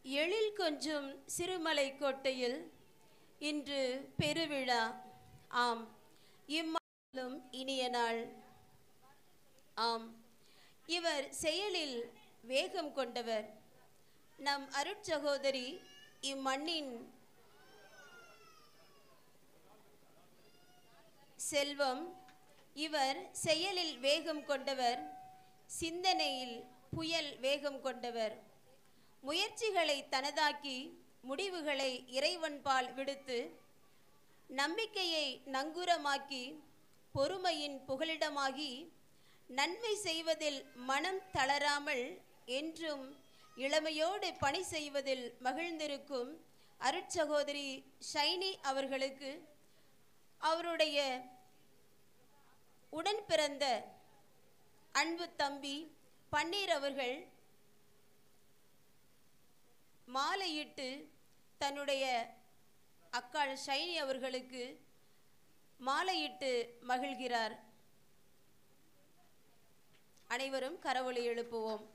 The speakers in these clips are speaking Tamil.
எழில் கொஞ்சும் சிறுமலை கோட்டையில் இன்று பெருவிழா ஆம் இம்மாலும் இனிய நாள் ஆம் இவர் செயலில் வேகம் கொண்டவர் நம் அருட்சகோதரி இம்மண்ணின் செல்வம் இவர் செயலில் வேகம் கொண்டவர் சிந்தனையில் புயல் வேகம் கொண்டவர் முயற்சிகளை தனதாக்கி முடிவுகளை இறைவன்பால் விடுத்து நம்பிக்கையை நங்கூரமாக்கி பொறுமையின் புகலிடமாகி நன்மை செய்வதில் மனம் தளராமல் என்றும் இளமையோடு பணி செய்வதில் மகிழ்ந்திருக்கும் அருட்சகோதரி ஷைனி அவர்களுக்கு அவருடைய உடன் பிறந்த அன்பு தம்பி பன்னீர் அவர்கள் மாலையிட்டு தன்னுடைய அக்காள் ஷைனி அவர்களுக்கு மாலையிட்டு மகிழ்கிறார் அனைவரும் கரவொலி எழுப்புவோம்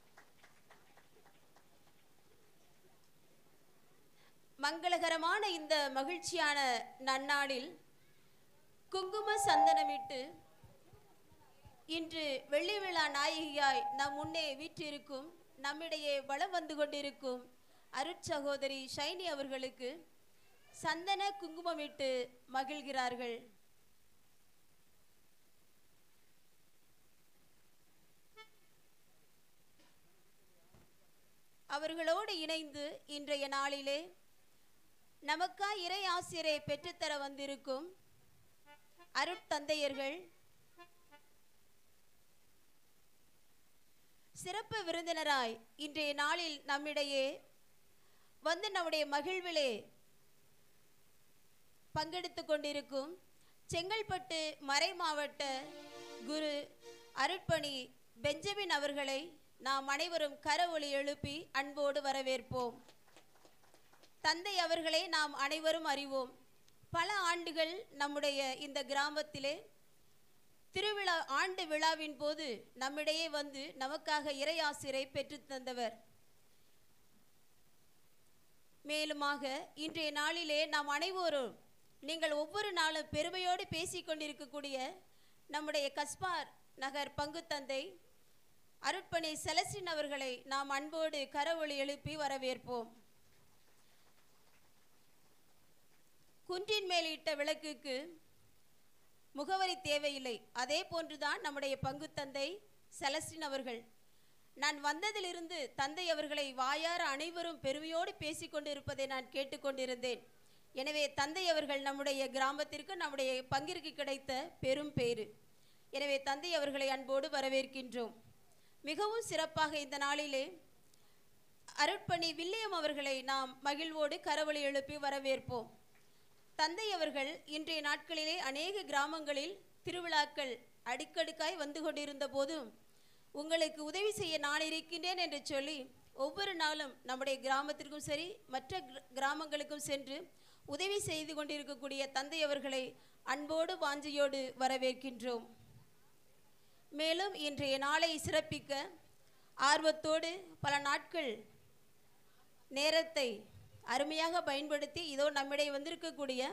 மங்களகரமான இந்த மகிழ்ச்சியான நன்னாளில் குங்கும சந்தனமிட்டு இன்று வெள்ளி விழா நாயகியாய் நம் முன்னே வீற்றிருக்கும் நம்மிடையே வலம் வந்து கொண்டிருக்கும் அருட்சகோதரி ஷைனி அவர்களுக்கு சந்தன குங்குமமிட்டு மகிழ்கிறார்கள் அவர்களோடு இணைந்து இன்றைய நாளிலே நமக்காய் இறை ஆசிரியரை பெற்றுத்தர வந்திருக்கும் அருட்தந்தையர்கள் சிறப்பு விருந்தினராய் இன்றைய நாளில் நம்மிடையே வந்து நம்முடைய மகிழ்விலே பங்கெடுத்து கொண்டிருக்கும் செங்கல்பட்டு மறை மாவட்ட குரு அருட்பணி பெஞ்சமின் அவர்களை நாம் அனைவரும் கரவொலி எழுப்பி அன்போடு வரவேற்போம் தந்தை அவர்களை நாம் அனைவரும் அறிவோம் பல ஆண்டுகள் நம்முடைய இந்த கிராமத்திலே திருவிழா ஆண்டு விழாவின் போது நம்மிடையே வந்து நமக்காக இறையாசிரை பெற்று தந்தவர் மேலுமாக இன்றைய நாளிலே நாம் அனைவரும் நீங்கள் ஒவ்வொரு நாளும் பெருமையோடு பேசிக் கொண்டிருக்கக்கூடிய நம்முடைய கஸ்பார் நகர் பங்கு தந்தை அருட்பணி செலஸ்டின் அவர்களை நாம் அன்போடு கரவொலி எழுப்பி வரவேற்போம் குன்றின் மேலிட்ட விளக்குக்கு முகவரி தேவையில்லை அதே போன்றுதான் நம்முடைய பங்கு தந்தை செலஸ்டின் அவர்கள் நான் வந்ததிலிருந்து தந்தை அவர்களை வாயார அனைவரும் பெருமையோடு பேசிக்கொண்டிருப்பதை நான் கேட்டுக்கொண்டிருந்தேன் எனவே தந்தை அவர்கள் நம்முடைய கிராமத்திற்கு நம்முடைய பங்கிற்கு கிடைத்த பெரும் பேறு எனவே தந்தை அவர்களை அன்போடு வரவேற்கின்றோம் மிகவும் சிறப்பாக இந்த நாளிலே அருட்பணி வில்லியம் அவர்களை நாம் மகிழ்வோடு கரவொலி எழுப்பி வரவேற்போம் தந்தை அவர்கள் இன்றைய நாட்களிலே அநேக கிராமங்களில் திருவிழாக்கள் அடுக்கடுக்காய் வந்து கொண்டிருந்த போதும் உங்களுக்கு உதவி செய்ய நான் இருக்கின்றேன் என்று சொல்லி ஒவ்வொரு நாளும் நம்முடைய கிராமத்திற்கும் சரி மற்ற கிர- கிராமங்களுக்கும் சென்று உதவி செய்து கொண்டிருக்கக்கூடிய தந்தை அவர்களை அன்போடு வாஞ்சையோடு வரவேற்கின்றோம் மேலும் இன்றைய நாளை சிறப்பிக்க ஆர்வத்தோடு பல நாட்கள் நேரத்தை அருமையாக பயன்படுத்தி இதோ நம்மிடையே வந்திருக்கக்கூடிய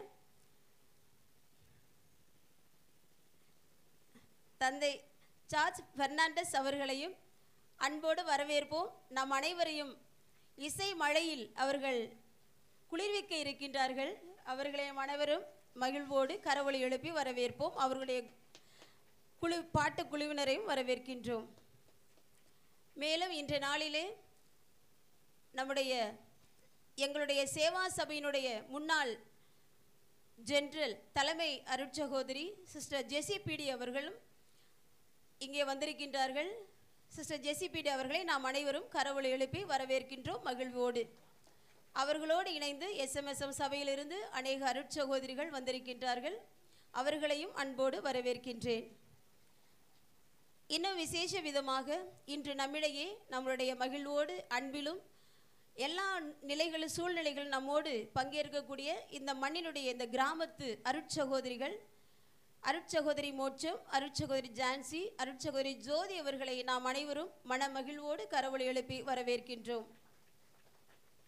தந்தை ஜார்ஜ் பெர்னாண்டஸ் அவர்களையும் அன்போடு வரவேற்போம் நம் அனைவரையும் இசை மழையில் அவர்கள் குளிர்விக்க இருக்கின்றார்கள் அவர்களையும் அனைவரும் மகிழ்வோடு கரவொலி எழுப்பி வரவேற்போம் அவர்களுடைய குழு பாட்டு குழுவினரையும் வரவேற்கின்றோம் மேலும் இன்றைய நாளிலே நம்முடைய எங்களுடைய சேவா சபையினுடைய முன்னாள் ஜெனரல் தலைமை அருட்சகோதரி சிஸ்டர் ஜெசி பிடி அவர்களும் இங்கே வந்திருக்கின்றார்கள் சிஸ்டர் ஜெசி பிடி அவர்களை நாம் அனைவரும் கரவொலி எழுப்பி வரவேற்கின்றோம் மகிழ்வோடு அவர்களோடு இணைந்து எஸ்எம்எஸ்எம் சபையிலிருந்து அநேக அருட்சகோதரிகள் வந்திருக்கின்றார்கள் அவர்களையும் அன்போடு வரவேற்கின்றேன் இன்னும் விசேஷ விதமாக இன்று நம்மிடையே நம்மளுடைய மகிழ்வோடு அன்பிலும் எல்லா நிலைகளும் சூழ்நிலைகள் நம்மோடு பங்கேற்கக்கூடிய இந்த மண்ணினுடைய இந்த கிராமத்து அருட்சகோதரிகள் அருட்சகோதரி மோட்சம் அருட்சகோதரி ஜான்சி அருட்சகோதரி ஜோதி அவர்களை நாம் அனைவரும் மனமகிழ்வோடு கரவொலி எழுப்பி வரவேற்கின்றோம்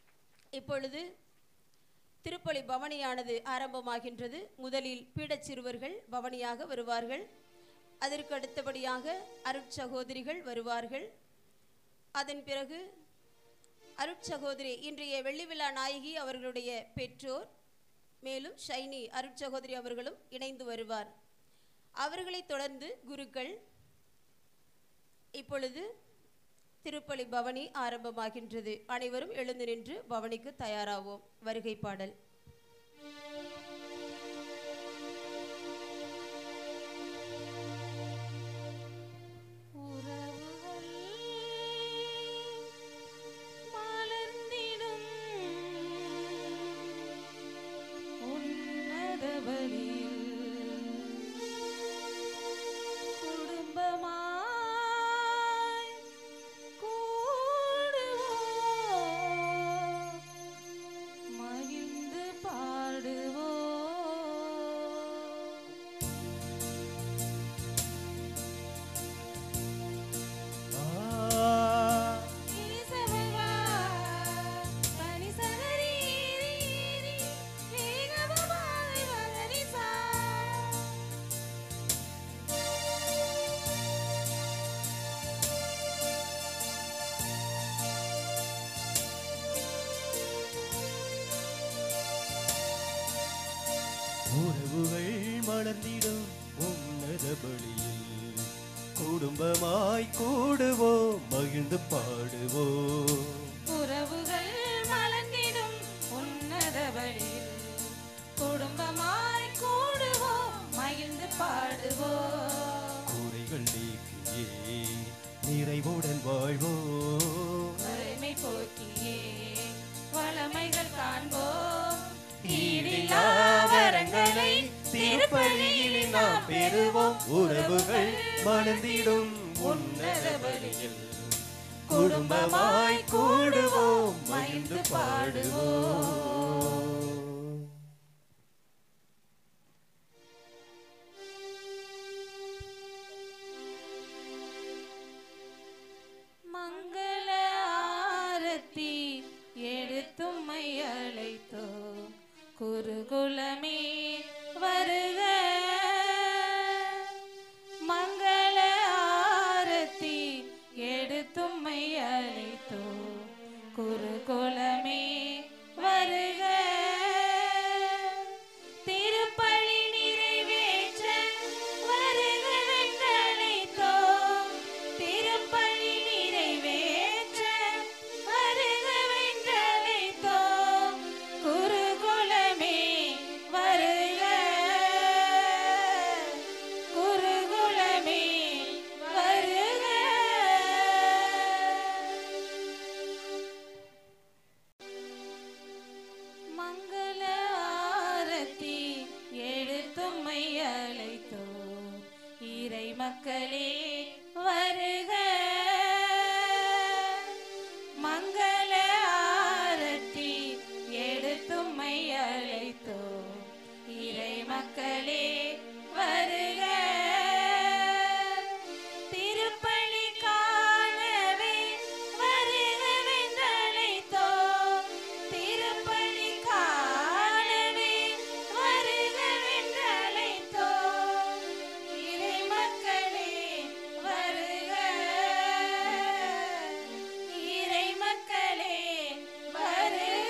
இப்பொழுது திருப்பலி பவனியானது ஆரம்பமாகின்றது முதலில் பீடச் சிறுவர்கள் பவனியாக வருவார்கள் அதற்கு அடுத்தபடியாக அருட்சகோதரிகள் வருவார்கள் அதன் பிறகு அருட்சகோதரி இன்றைய வெள்ளி விழா நாயகி அவர்களுடைய பெற்றோர் மேலும் ஷைனி அருட்சகோதரி அவர்களும் இணைந்து வருவார் அவர்களைத் தொடர்ந்து குருக்கள் இப்பொழுது திருப்பலி பவனி ஆரம்பமாகின்றது அனைவரும் எழுந்து நின்று பவனிக்கு தயாராவோம் வருகை பாடல் உறவுகள் மலர்ந்திடும் உன்னத வழியில் குடும்பமாய் கூடுவோம் மகிழ்ந்து பாடுவோம் இனிசவா பனிசகரி வேகமாய் வகரிசா உறவுகள் மலர்ந்திடும் உன்னத பலியில் குடும்பமாய் கூடுவோம் மகிழ்ந்து பாடுவோம் உறவுகள் மலர்ந்திடும் உன்னத வழியில் குடும்பமாய் கூடுவோம் மகிழ்ந்து பாடுவோம் குறைகள் நீக்கியே நிறைவுடன் வாழ்வோம் வறுமை போக்கியே வளமைகள் காண்போம் ஈடில்லா வரங்களை திருப்பலியில் நாம் பெறுவோம் உறவுகள் மலர்ந்திடும் உன்னத பலியில் குடும்பமாய் கூடுவோம் மகிழ்ந்து பாடுவோம் மங்கள ஆரத்தி எடுத்தும்மை அழைத்தோ குருகுலமே வருக மங்கள ஆரத்தி எடுத்தும்மை அழைத்தோ குருகுலமே வருக திருப்பலி நிறைவேற்ற வருகவென்றழைத்தோம் திருப்பலி நிறைவேற்ற வருகவென்றழைத்தோம் குருகுலமே வருக குருகுலமே வருக மங்கள ஆரத்தி எடுத்தும்மை அழைத்தோ இறை மக்களே வருக மங்கள ஆரத்தி எடுத்தும்மை அழைத்தோ இறை மக்களே வருக திருப்பலி காணவே வருகவென்றழைத்தோம் திருப்பலி காணவே வருகவென்றழைத்தோம் இறை மக்களே வருக இறை மக்களே வருக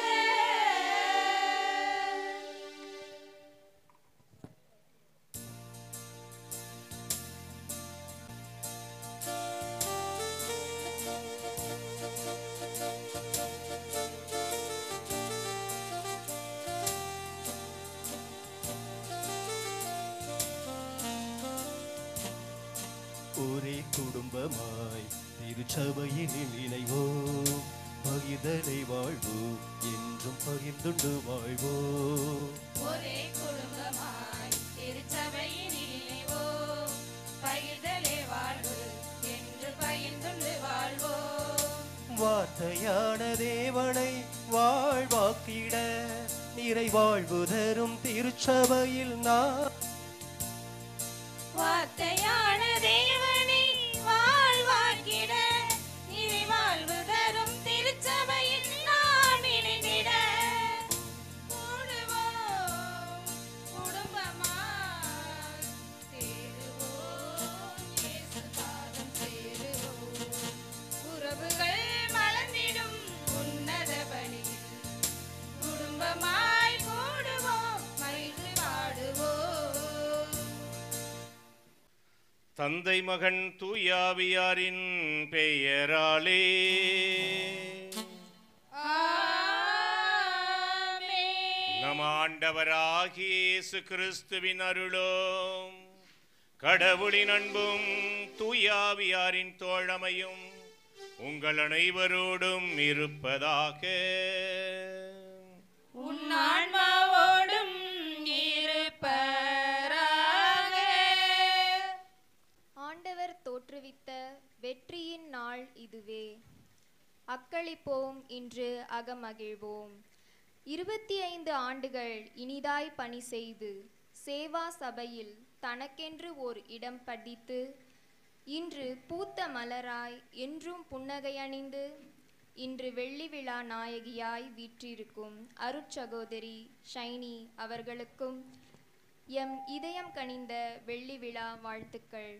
ஒரே குடும்பமாய் திருச்சபையினில் இணைவோம் பகிர்தலை வாழ்வோம் என்றும் பகிர்ந்துண்டு வாழ்வோம் ஒரே குடும்பமாய் திருச்சபையில் இணைவோம் பகிர்தலே வாழ்வு என்று பகிர்ந்துண்டு வாழ்வோம் வார்த்தையான தேவனை வாழ்வாக்கிட நிறை வாழ்வு தரும் திருச்சபையில் நான் வார்த்தையான தேவனை வாழ்வாக்கிட இறை வாழ்வு தரும் திருச்சபையில் நாம் இணைந்திட தந்தை மகன் தூயாவியாரின் பெயராலே நம் ஆண்டவராகிய இயேசு கிறிஸ்துவின் அருளும் கடவுளின் அன்பும் தூயாவியாரின் தோழமையும் உங்கள் அனைவரோடும் இருப்பதாக உன் ஆன்மாவோடும் இருப்பராக ஆண்டவர் தோற்றுவித்த வெற்றியின் நாள் இதுவே அக்களிப்போம் இன்று அகமகிழ்வோம் இருபத்தி ஐந்து ஆண்டுகள் இனிதாய் பணி செய்து சேவா சபையில் தனக்கென்று ஓர் இடம் படித்து இன்று பூத்த மலராய் என்றும் புன்னகை அணிந்து இன்று வெள்ளி விழா நாயகியாய் வீற்றிருக்கும் அருட்சகோதரி ஷைனி அவர்களுக்கும் எம் இதயம் கனிந்த வெள்ளி விழா வாழ்த்துக்கள்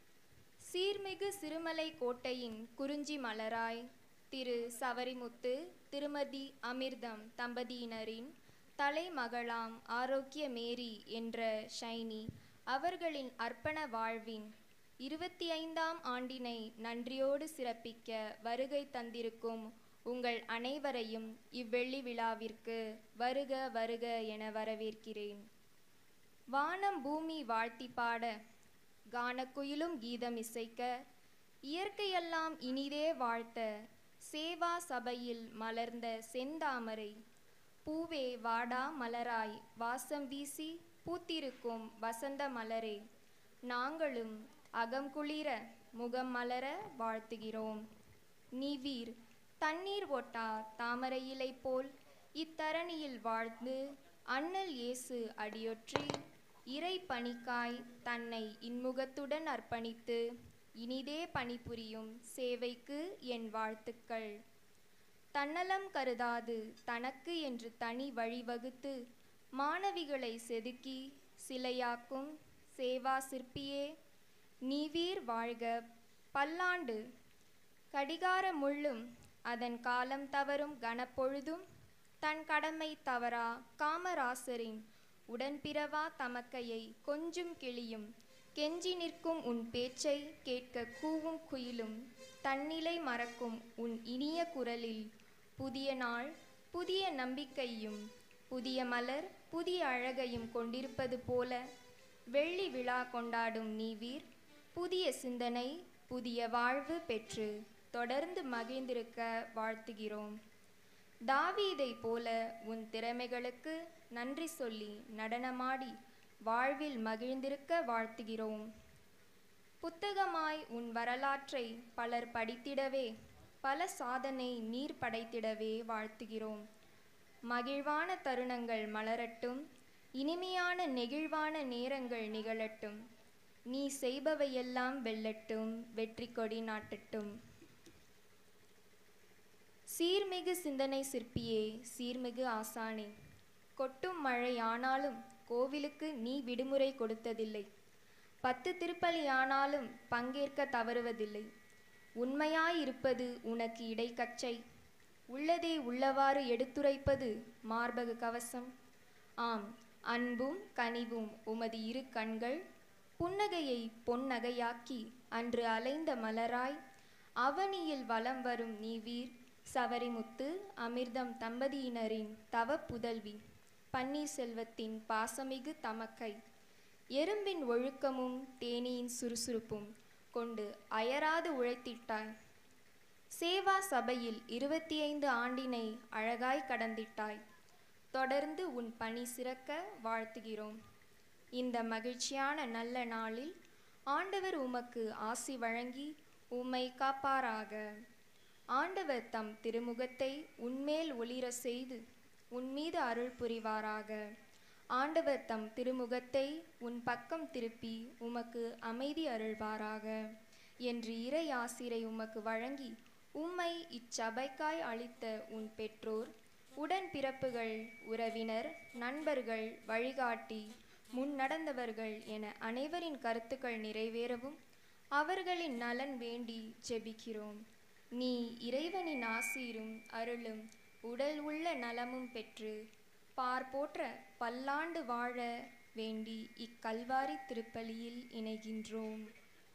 சீர்மிகு சிறுமலை கோட்டையின் குறிஞ்சி மலராய் திரு சவரிமுத்து திருமதி அமிர்தம் தம்பதியினரின் தலைமகளாம் ஆரோக்கிய மேரி என்ற ஷைனி அவர்களின் அர்ப்பண வாழ்வின் இருபத்தி ஐந்தாம் ஆண்டினை நன்றியோடு சிறப்பிக்க வருகை தந்திருக்கும் உங்கள் அனைவரையும் இவ்வெள்ளி விழாவிற்கு வருக வருக என வரவேற்கிறேன் வானம் பூமி வாழ்த்தி பாட கானக்குயிலும் கீதம் இசைக்க இயற்கையெல்லாம் இனிதே வாழ்த்த சேவா சபையில் மலர்ந்த செந்தாமரை பூவே வாடா மலராய் வாசம் வீசி பூத்திருக்கும் வசந்த மலரே நாங்களும் அகம் குளிர முகம் மலர வாழ்த்துகிறோம் நீவீர் தண்ணீர் ஒட்டா தாமரை இலை போல் இத்தரணியில் வாழ்ந்து அண்ணல் இயேசு அடியொற்றி இறை பணிக்காய் தன்னை இன்முகத்துடன் அர்ப்பணித்து இனிதே பணிபுரியும் சேவைக்கு என் வாழ்த்துக்கள் தன்னலம் கருதாது தனக்கு என்று தனி வழிவகுத்து மாணவிகளை செதுக்கி சிலையாக்கும் சேவா சிற்பியே நீவீர் வாழ்க பல்லாண்டு கடிகார முள்ளும் அதன் காலம் தவறும் கனப்பொழுதும் தன் கடமை தவறா காமராசரின் உடன்பிறவா தமக்கையை கொஞ்சும் கிளியும் கெஞ்சி நிற்கும் உன் பேச்சை கேட்க கூவும் குயிலும் தன்னிலை மறக்கும் உன் இனிய குரலில் புதிய நாள் புதிய நம்பிக்கையும் புதிய மலர் புதிய அழகையும் கொண்டிருப்பது போல வெள்ளி விழா கொண்டாடும் நீவீர் புதிய சிந்தனை புதிய வாழ்வு பெற்று தொடர்ந்து மகிழ்ந்திருக்க வாழ்த்துகிறோம் தாவீதை போல உன் திறமைகளுக்கு நன்றி சொல்லி நடனமாடி வாழ்வில் மகிழ்ந்திருக்க வாழ்த்துகிறோம் புத்தகமாய் உன் வரலாற்றை பலர் படித்திடவே பல சாதனை நீர் படைத்திடவே வாழ்த்துகிறோம் மகிழ்வான தருணங்கள் மலரட்டும் இனிமையான நெகிழ்வான நேரங்கள் நிகழட்டும் நீ செய்பவையெல்லாம் வெல்லட்டும் வெற்றி கொடி நாட்டட்டும் சீர்மிகு சிந்தனை சிற்பியே சீர்மிகு ஆசானே கொட்டும் மழை ஆனாலும் கோவிலுக்கு நீ விடுமுறை கொடுத்ததில்லை பத்து திருப்பலி ஆனாலும் பங்கேற்க தவறுவதில்லை உண்மையாயிருப்பது உனக்கு இடைக்கச்சை உள்ளதே உள்ளவாறு எடுத்துரைப்பது மார்பக கவசம் ஆம் அன்பும் கனிவும் உமது இரு கண்கள் புன்னகையை பொன்னகையாக்கி அன்று அலைந்த மலராய் அவனியில் வலம் வரும் நீவீர் சவரிமுத்து அமிர்தம் தம்பதியினரின் தவ புதல்வி பன்னீர்செல்வத்தின் பாசமிகு தமக்கை எறும்பின் ஒழுக்கமும் தேனியின் சுறுசுறுப்பும் கொண்டு அயராது உழைத்திட்டாய் சேவா சபையில் இருபத்தி ஐந்து ஆண்டினை அழகாய் கடந்திட்டாய் தொடர்ந்து உன் பணி சிறக்க வாழ்த்துகிறோம் இந்த மகிழ்ச்சியான நல்ல நாளில் ஆண்டவர் உமக்கு ஆசி வழங்கி உம்மை காப்பாராக ஆண்டவர் தம் திருமுகத்தை உன்மேல் ஒளிர செய்து உன்மீது அருள் புரிவாராக ஆண்டவர் தம் திருமுகத்தை உன் பக்கம் திருப்பி உமக்கு அமைதி அருள்வாராக என்று இறை ஆசிரை உமக்கு வழங்கி உம்மை இச்சபைக்காய் அளித்த உன் பெற்றோர் உடன் பிறப்புகள் உறவினர் நண்பர்கள் வழிகாட்டி முன் நடந்தவர்கள் என அனைவரின் கருத்துக்கள் நிறைவேறவும் அவர்களின் நலன் வேண்டி ஜெபிக்கிறோம் நீ இறைவனின் ஆசீரும் அருளும் உடல் உள்ள நலமும் பெற்று பார் போற்ற பல்லாண்டு வாழ வேண்டி இக்கல்வாரி திருப்பலியில் இணைகின்றோம்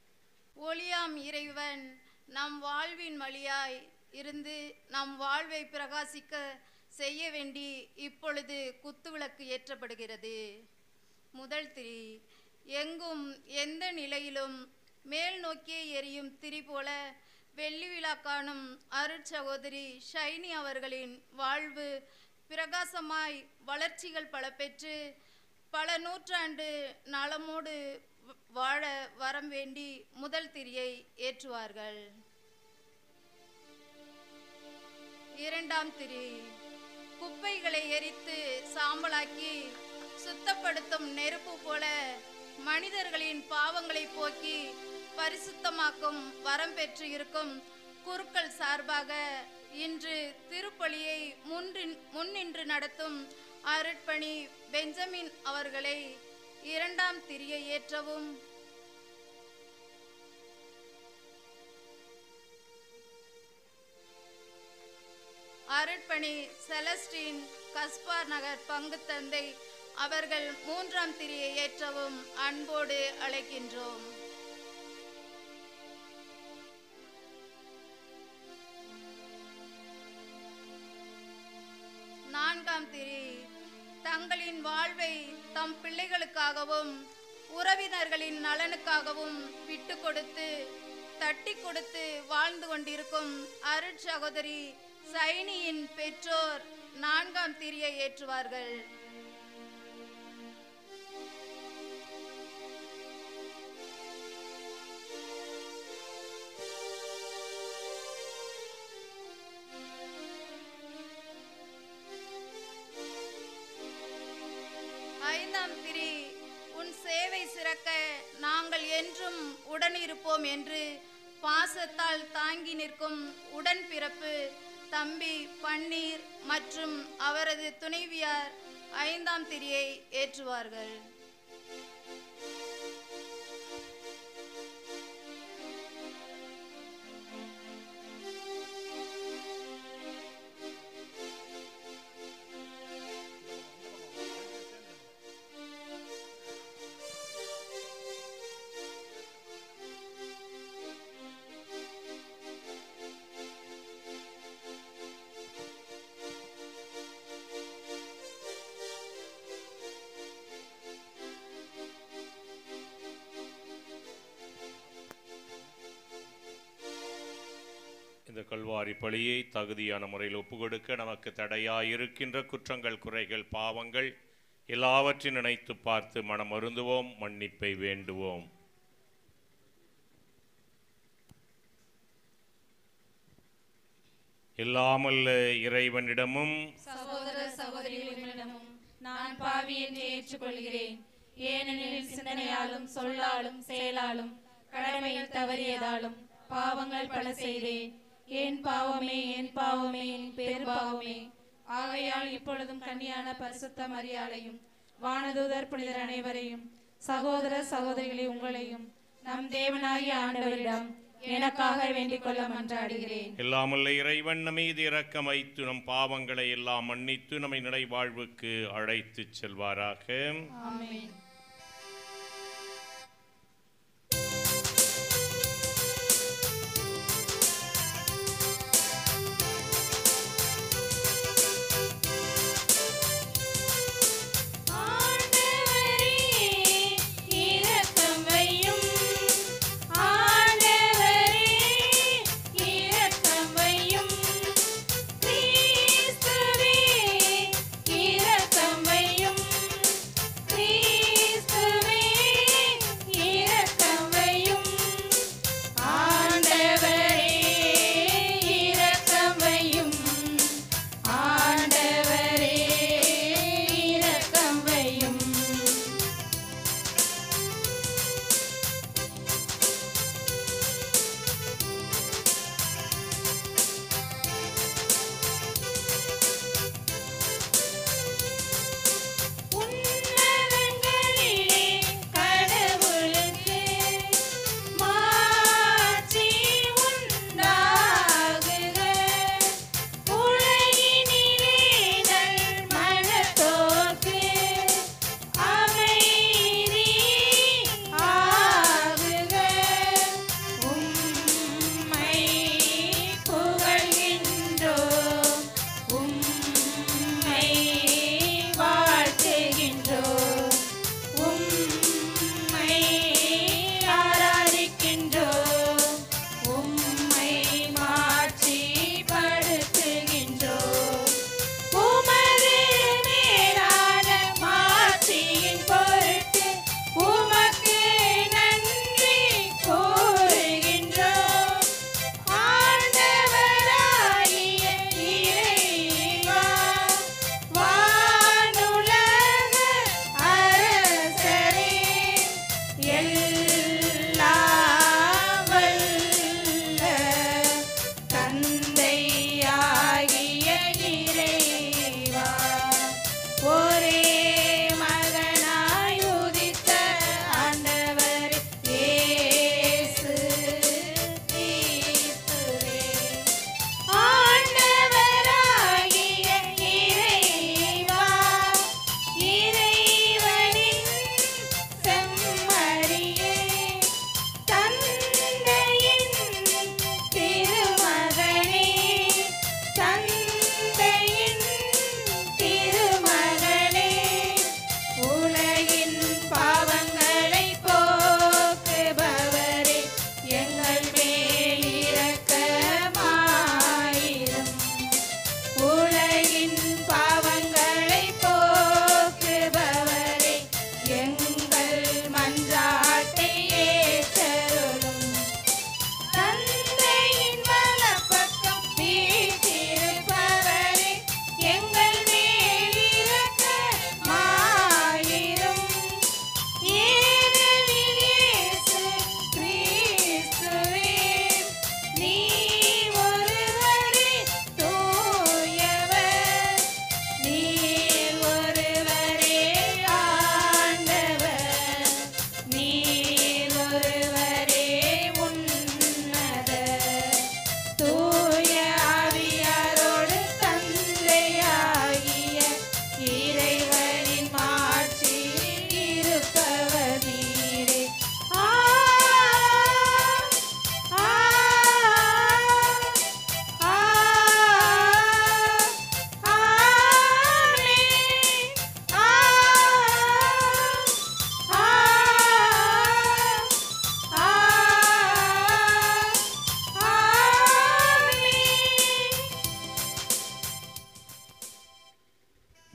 ஒளியாம் இறைவன் நம் வாழ்வின் வழியாய் இருந்து நம் வாழ்வை பிரகாசிக்க செய்ய வேண்டி இப்பொழுது குத்துவிளக்கு ஏற்றப்படுகிறது முதல் திரி எங்கும் எந்த நிலையிலும் மேல் நோக்கியே எரியும் திரி போல வெள்ளி விழா காணும் அருட்சகோதரி ஷைனி அவர்களின் வாழ்வு பிரகாசமாய் வளர்ச்சிகள் பல பெற்று பல நூற்றாண்டு நலமோடு வ- வாழ வரம் வேண்டி முதல் திரியை ஏற்றுவார்கள் இரண்டாம் திரி குப்பைகளை எரித்து சாம்பலாக்கி சுத்தப்படுத்தும் நெருப்பு போல மனிதர்களின் பாவங்களை போக்கி பரிசுத்தமாக்கும் வரம் பெற்று இருக்கும் குருக்கள் சார்பாக இன்று திருப்பலியை முன்றின் முன்னின்று நடத்தும் அருட்பணி பெஞ்சமின் அவர்களை இரண்டாம் திரியை ஏற்றவும் அருட்பணி செலஸ்டின் கஸ்பார் நகர் பங்கு தந்தை அவர்கள் மூன்றாம் திரியை ஏற்றவும் அன்போடு அழைக்கின்றோம் நான்காம் திரி தங்களின் வாழ்வை தம் பிள்ளைகளுக்காகவும் உறவினர்களின் நலனுக்காகவும் விட்டு கொடுத்து தட்டி கொடுத்து வாழ்ந்து கொண்டிருக்கும் அருட்சகோதரி சைனியின் பெற்றோர் நான்காம் திரியை ஏற்றுவார்கள் ஐந்தாம் திரி உன் சேவை சிறக்க நாங்கள் என்றும் உடனிருப்போம் என்று பாசத்தால் தாங்கி நிற்கும் உடன்பிறப்பு தம்பி பன்னீர் மற்றும் அவரது துணைவியார் ஐந்தாம் திரியை ஏற்றுவார்கள் இந்த கல்வாரி பலியை தகுதியான முறையில் ஒப்புக்கொடுக்க நமக்கு தடையாயிருக்கின்ற குற்றங்கள் குறைகள் பாவங்கள் எல்லாவற்றையும் நினைத்து பார்த்து மனம் அருந்துவோம் மன்னிப்பை வேண்டுவோம் எல்லாமல்ல இறைவனிடமும் சகோதர சகோதரிகளிடமும் நான் பாவி என்று ஏற்றுக்கொள்கிறேன் ஏனெனில் சிந்தனையாலும் சொல்லாலும் செயலாலும் கடமையில் தவறியதாலும் பாவங்கள் பல செய்தேன் என் பாவமே என் பாவமே என் பெருபாவமே ஆகையால் இப்பொழுதும் கன்னியான பரிசுத்த மரியாதையும் வானதூதர் புனிதர் அனைவரையும் சகோதர சகோதரிகளை உங்களையும் நம் தேவனாகிய ஆண்டவரிடம் எனக்காக வேண்டிக் கொள்ள மன்றாடுகிறேன் எல்லாமல்ல இறைவன் நம்மீது இரக்கம் வைத்து நம் பாவங்களை எல்லாம் மன்னித்து நம்மை நிலை வாழ்வுக்கு அழைத்துச் செல்வாராக ஆமென் ஆண்டவரே இரக்கம் வையும் ஆண்டவரே இரக்கம் வையும் கிறிஸ்துவே இரக்கம் வையும் கிறிஸ்துவே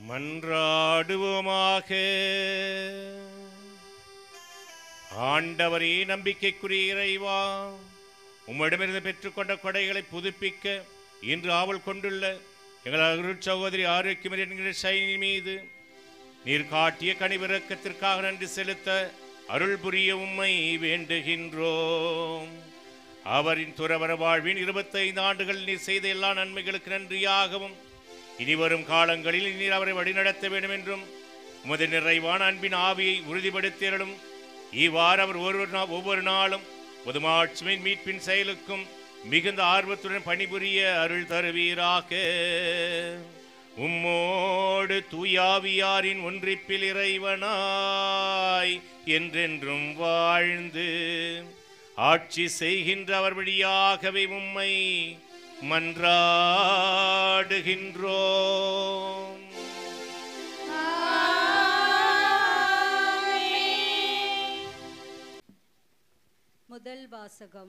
மன்றாடுவோமாக ஆண்டவரே நம்பிக்கைக்குரிய இறைவா உம்மிடமிருந்து பெற்றுக்கொண்ட கொடைகளை புதுப்பிக்க இன்று ஆவல் கொண்டுள்ள எங்கள் அருள் சகோதரி ஆரோக்கியம் என்கிற சைனி மீது நீர் காட்டிய கனிவிறக்கத்திற்காக நன்றி செலுத்த அருள் புரிய உம்மை வேண்டுகின்றோம் அவரின் துறவர வாழ்வின் இருபத்தைந்து ஆண்டுகள் நீர் செய்த எல்லா நன்மைகளுக்கு நன்றியாகவும் இனி வரும் காலங்களில் நீர் அவரை வழிநடத்த வேண்டும் என்றும் உமது நிறைவான அன்பின் ஆவியை உறுதிப்படுத்தியலும் இவ்வாறு அவர் ஒவ்வொரு நா- ஒவ்வொரு நாளும் பொதுமாட்சிமின் மீட்பின் செயலுக்கும் மிகுந்த ஆர்வத்துடன் பணிபுரிய அருள் தருவீராக உம்மோடு தூயாவியாரின் ஒன்றிப்பில் இறைவனாய் என்றென்றும் வாழ்ந்து ஆட்சி செய்கின்ற அவர் வழியாகவே உம்மை மன்றாடுகின்றோம் முதல் வாசகம்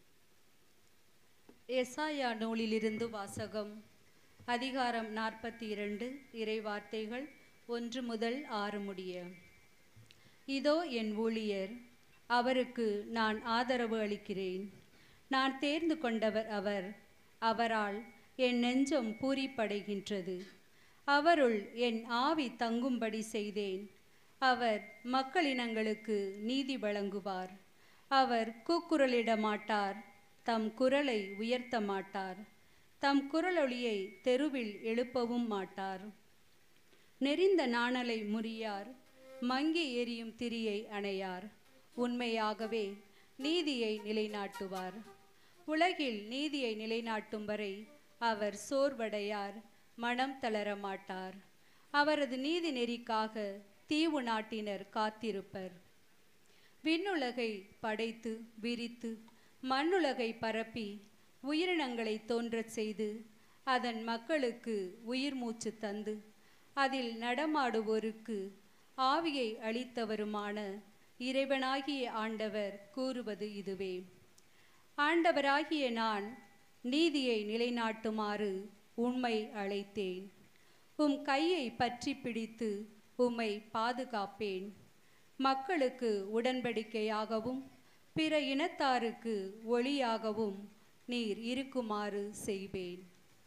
எசாயா நூலிலிருந்து வாசகம் அதிகாரம் நாற்பத்தி இரண்டு இறை வார்த்தைகள் ஒன்று முதல் ஆறு முடிய இதோ என் ஊழியர் அவருக்கு நான் ஆதரவு அளிக்கிறேன் நான் தேர்ந்து கொண்டவர் அவர் அவரால் என் நெஞ்சம் பூரிப்படைகின்றது அவருள் என் ஆவி தங்கும்படி செய்தேன் அவர் மக்களினங்களுக்கு நீதி வழங்குவார் அவர் கூக்குரலிட மாட்டார் தம் குரலை உயர்த்த மாட்டார் தம் குரலொளியை தெருவில் எழுப்பவும் மாட்டார் நெறிந்த நாணலை முறியார் மங்கி எரியும் திரியை அணையார் உண்மையாகவே நீதியை நிலைநாட்டுவார் உலகில் நீதியை நிலைநாட்டும் வரை அவர் சோர்வடையார் மனம் தளர மாட்டார் அவரது நீதி நெறிக்காக தீவு நாட்டினர் காத்திருப்பர் விண்ணுலகை படைத்து விரித்து மண்ணுலகை பரப்பி உயிரினங்களை தோன்றச் செய்து அதன் மக்களுக்கு உயிர் மூச்சு தந்து அதில் நடமாடுவோருக்கு ஆவியை அளித்தவருமான இறைவனாகிய ஆண்டவர் கூறுவது இதுவே ஆண்டவராகிய நான் நீதியை நிலைநாட்டுமாறு உம்மை அழைத்தேன் உம் கையை பற்றி பிடித்து உம்மை பாதுகாப்பேன் மக்களுக்கு உடன்படிக்கையாகவும் பிற இனத்தாருக்கு ஒளியாகவும் நீர் இருக்குமாறு செய்வேன்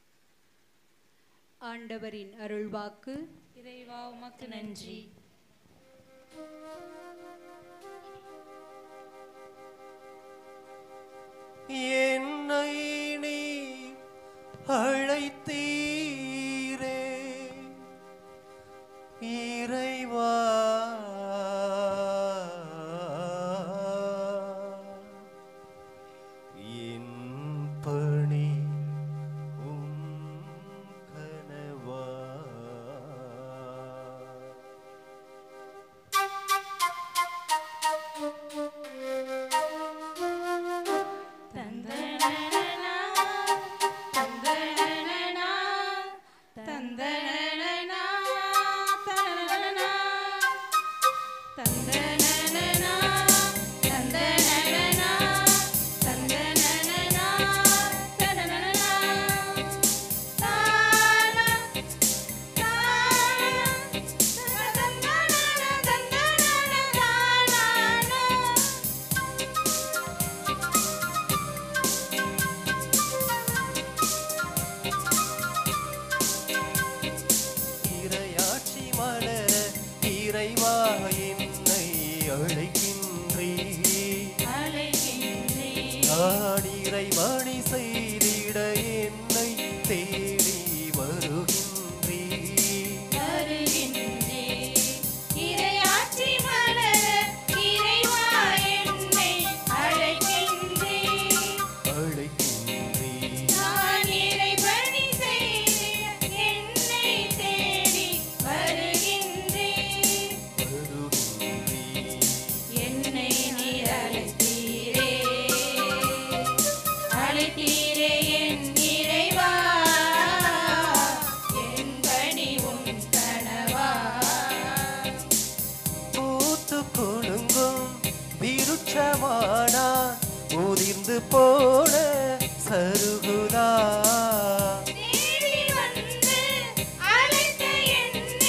ஆண்டவரின் அருள்வாக்கு இறைவா உமக்கு நன்றி என்னை நீ அழைத்தீரே இறைவா என் பணி உம் கனவா தந்தனனா தந்தனனா தந்தனனா தந்தனனா தந்தனனா தந்தனனா தந்தனனா தந்தனனா தானா தானா தந்தனனா தந்தனனா தானா இரையாட்சி மலர இறைவா என்னை அழைக்கின்றே நான் இறைவாணி செய்திட என்னை தேடி வருகின்றே இறையாட்சி மலர இறைவா என்னை அழைக்கின்றேன் அழைக்கின்றே நான் இறைபணி செய்திட என்னை தேடி வருகின்றேன் வருகின்றே என்னை நீர் அழைத்தீரே அழைத்தீரே என் இறைவா என் பணி உன் கனவா பூத்து குலுங்கும் விருட்சமானான் உதிர்ந்து போன சருகுதா தேடி வந்து அழைத்த என்னை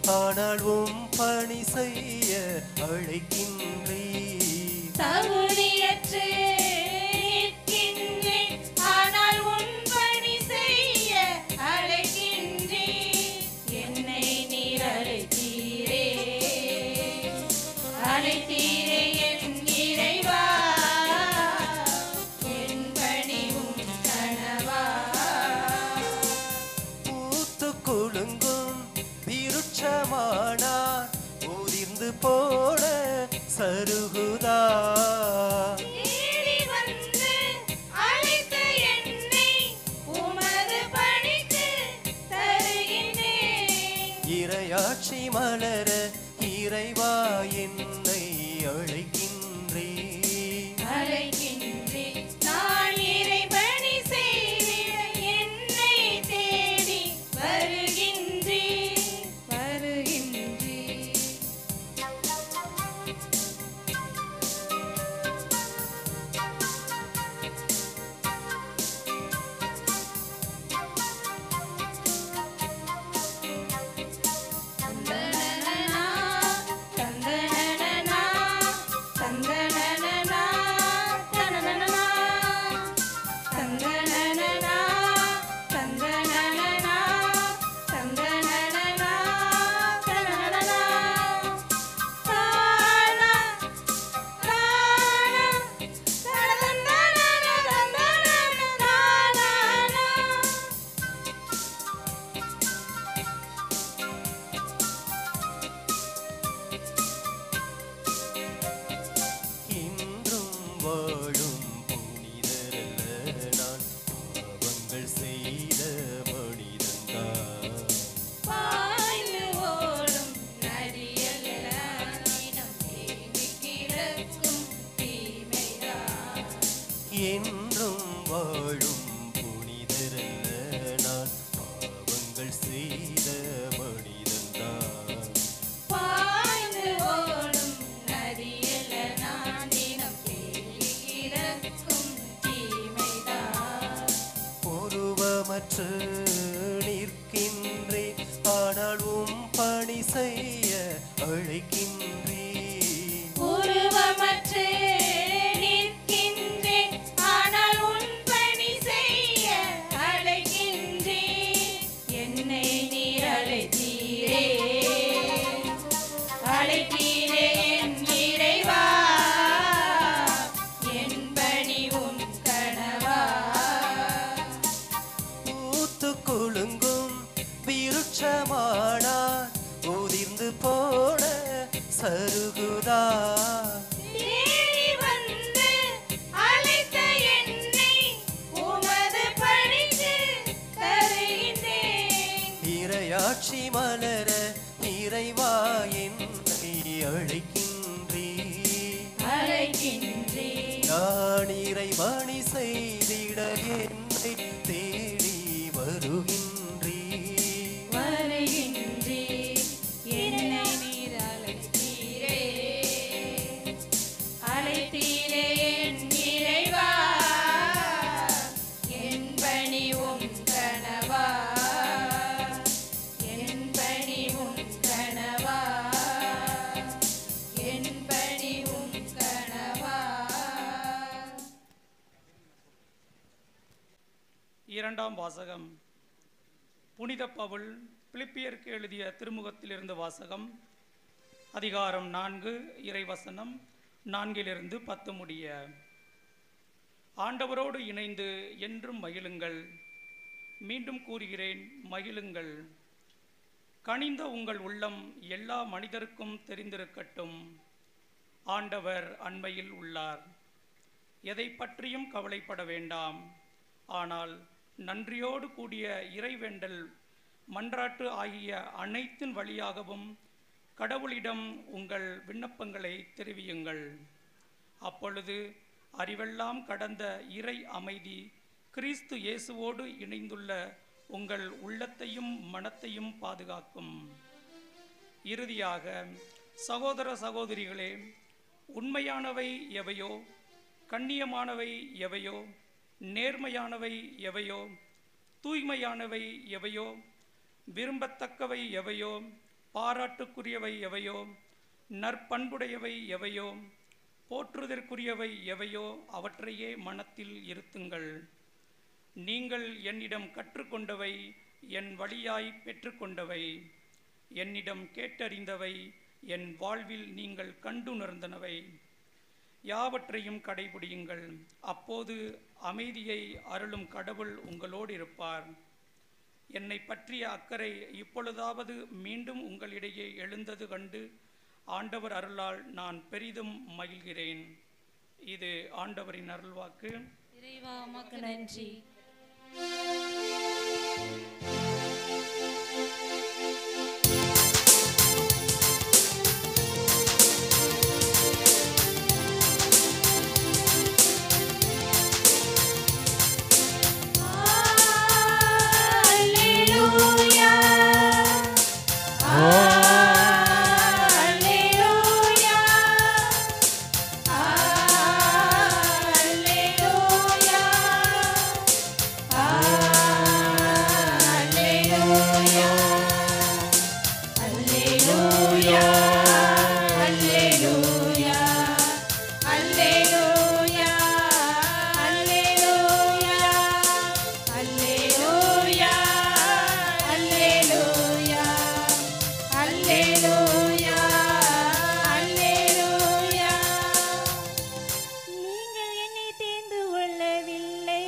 ஆனால் உம் பணி செய்ய அழைக்கின்றே தகுதியற்று நிற்கின்றேன் ஆனால் உன் பணி செய்ய அழைக்கின்றேன் என்னை நீர் அழைத்தீரே அழைத்தீரே என் இறைவா என் பணி உன் கனவா பூத்து குலுங்கும் விருட்சமானார் உதிர்ந்து போன சருகுதா தேடி வந்து அழைத்த என்னை உமது பணிக்கு தருகின்றேன் இரையாட்சி மலர இறைவா என்னை அழைக்கின்றே அழைக்கின்றேன் நான் இறைபணி செய்திட என்னை தேடி வருகின்றேன் வருகின்றேன் தந்தனனா தந்தனனா தந்தனனா தனனனா தந்தனனா தந்தனனா தந்தனனா தனனனா தானா தானா தனனனா தந்தனனா தானா இன்றும் வாழும் புனிதரல்ல நான் பாவங்கள் செய்த மனிதன்தான் பாய்ந்து ஓடும் நதியல்ல இனம் தேங்கி கிடக்கும் தீமைதான் என்றும் வாழும் புனிதரல்ல நான் பாவங்கள் செய்த மனிதன்தான் பாய்ந்து ஓடும் நதியல்ல நான் தினம் தேங்கி கிடக்கும் தீமைதான் உருவமற்று நிற்கின்றேன் ஆனால் உம் பணி செய்ய அழைக்கின்றேன் உருவமற்று நிற்கின்றேன் ஆனால் உன் பணி செய்ய அழைக்கின்றேன் என்னை நீர் அழைத்தீரே அழைத்தீரே என் இறைவா என் பணி உன் கனவா பூத்து குலுங்கும் விருட்சமானார் உதிர்ந்து போன சருகுதா தேடி வந்து அழைத்த என்னை உமது பணிக்கு தருகின்றேன் இரையாட்சி மலர இறைவா என்னை அழைக்கின்றேன் அழைக்கின்றேன் நான் இறைவாணி செய்திட என்னை தேடி வருகின்றேன் வருகின்றேன் என்னை நீர் அழைத்தீரே அழைத்தீரே என் இறைவா என் பணி உன் கனவா என் பணி உன் கனவா என் பணி உன் கனவா இரண்டாம் வாசகம் புனித பவுல் பிலிப்பியருக்கு எழுதிய திருமுகத்திலிருந்து வாசகம் அதிகாரம் நான்கு இறைவசனம் நான்கிலிருந்து பத்து முடிய ஆண்டவரோடு இணைந்து என்றும் மகிழுங்கள் மீண்டும் கூறுகிறேன் மகிழுங்கள் கனிந்த உங்கள் உள்ளம் எல்லா மனிதருக்கும் தெரிந்திருக்கட்டும் ஆண்டவர் அண்மையில் உள்ளார் எதை பற்றியும் கவலைப்பட வேண்டாம் ஆனால் நன்றியோடு கூடிய இறைவேண்டல் மன்றாட்டு ஆகிய அனைத்தின் வழியாகவும் கடவுளிடம் உங்கள் விண்ணப்பங்களை தெரிவியுங்கள் அப்பொழுது அறிவெல்லாம் கடந்த இறை அமைதி கிறிஸ்து இயேசுவோடு இணைந்துள்ள உங்கள் உள்ளத்தையும் மனத்தையும் பாதுகாக்கும் இறுதியாக சகோதர சகோதரிகளே உண்மையானவை எவையோ கண்ணியமானவை எவையோ நேர்மையானவை எவையோ தூய்மையானவை எவையோ விரும்பத்தக்கவை எவையோ பாராட்டுக்குரியவை எவையோ நற்பண்புடையவை எவையோ போற்றுதற்குரியவை எவையோ அவற்றையே மனத்தில் இருத்துங்கள் நீங்கள் என்னிடம் கற்றுக்கொண்டவை என் வழியாய் பெற்றுக்கொண்டவை என்னிடம் கேட்டறிந்தவை என் வாழ்வில் நீங்கள் கண்டுணர்ந்தனவை யாவற்றையும் கடைபிடியுங்கள் அப்போது அமைதியை அருளும் கடவுள் உங்களோடு இருப்பார் என்னை பற்றிய அக்கறை இப்பொழுதாவது மீண்டும் உங்களிடையே எழுந்தது கண்டு ஆண்டவர் அருளால் நான் பெரிதும் மகிழ்கிறேன் இது ஆண்டவரின் அருள்வாக்கு இறைவா உமக்கு நன்றி நீங்கள் என்னை தேர்ந்து கொள்ளவில்லை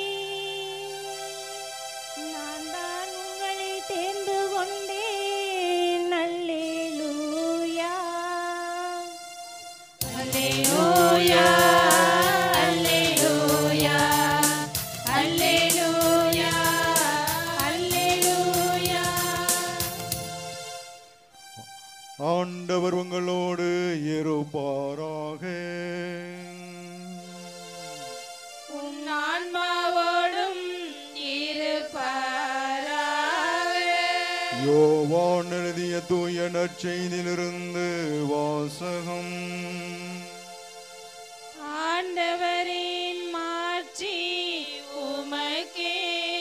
நான் தான் உங்களை தேர்ந்து கொண்டேன் அல்லேலூயா அல்லேலூயா அல்லேலூயா அல்லேலூயா அல்லேலூயா ஆண்டவர் உங்களோடு இருப்பாராக உன் ஆன்மாவோடும் இருப்பாராக யோவான் எழுதிய தூய நற்செய்தியிலிருந்து வாசகம் ஆண்டவரின் மாட்சி உமக்கே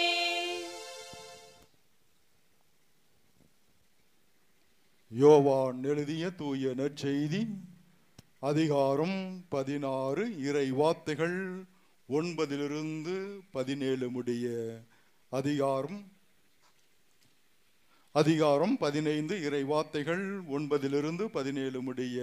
யோவான் எழுதிய தூய நற்செய்தி அதிகாரம் பதினாறு இறை வார்த்தைகள் ஒன்பதிலிருந்து பதினேழு முடிய அதிகாரம் அதிகாரம் பதினைந்து இறை வார்த்தைகள் ஒன்பதிலிருந்து பதினேழு முடிய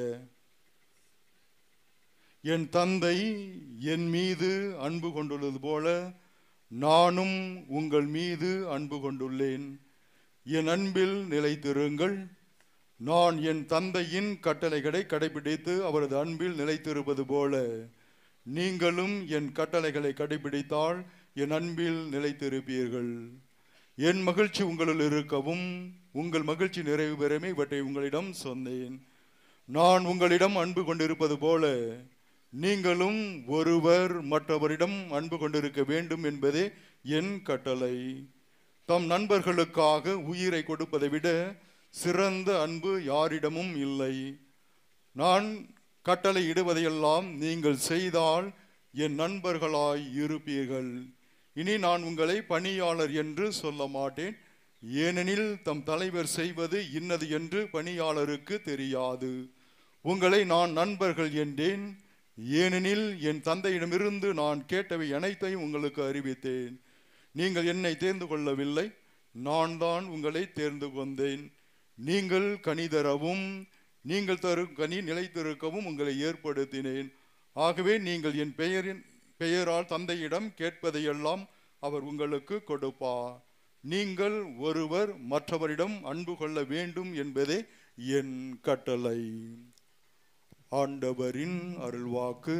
என் தந்தை என் மீது அன்பு கொண்டுள்ளது போல நானும் உங்கள் மீது அன்பு கொண்டுள்ளேன் என் அன்பில் நிலைத்திருங்கள் நான் என் தந்தையின் கட்டளைகளை கடைபிடித்து அவரது அன்பில் நிலைத்திருப்பது போல நீங்களும் என் கட்டளைகளை கடைபிடித்தால் என் அன்பில் நிலைத்திருப்பீர்கள் என் மகிழ்ச்சி உங்களுள் இருக்கவும் உங்கள் மகிழ்ச்சி நிறைவு பெறமே இவற்றை உங்களிடம் சொன்னேன் நான் உங்களிடம் அன்பு கொண்டிருப்பது போல நீங்களும் ஒருவர் மற்றவரிடம் அன்பு கொண்டிருக்க வேண்டும் என்பதே என் கட்டளை தம் நண்பர்களுக்காக உயிரை கொடுப்பதை விட சிறந்த அன்பு யாரிடமும் இல்லை நான் கட்டளை இடுவதையெல்லாம் நீங்கள் செய்தால் என் நண்பர்களாய் இருப்பீர்கள் இனி நான் உங்களை பணியாளர் என்று சொல்ல மாட்டேன் ஏனெனில் தம் தலைவர் செய்வது இன்னது என்று பணியாளருக்கு தெரியாது உங்களை நான் நண்பர்கள் என்றேன் ஏனெனில் என் தந்தையிடமிருந்து நான் கேட்டவை அனைத்தையும் உங்களுக்கு அறிவித்தேன் நீங்கள் என்னை தேர்ந்து கொள்ளவில்லை நான் தான் உங்களை தேர்ந்து கொண்டேன் நீங்கள் கனி தரவும் நீங்கள் தரும் கனி நிலைத்திருக்கவும் உங்களை ஏற்படுத்தினேன் ஆகவே நீங்கள் என் பெயரின் பெயரால் தந்தையிடம் கேட்பதையெல்லாம் அவர் உங்களுக்கு கொடுப்பார் நீங்கள் ஒருவர் மற்றவரிடம் அன்பு கொள்ள வேண்டும் என்பதே என் கட்டளை ஆண்டவரின் அருள்வாக்கு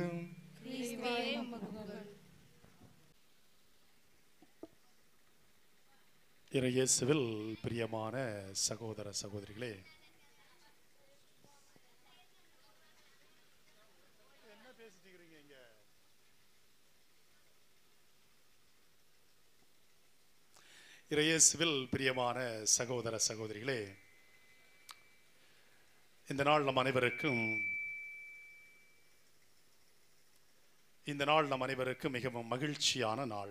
இறையேசுவில் பிரியமான சகோதர சகோதரிகளே இறையேசுவில் பிரியமான சகோதர சகோதரிகளே இந்த நாள் நம் அனைவருக்கும் இந்த நாள் நம் அனைவருக்கும் மிகவும் மகிழ்ச்சியான நாள்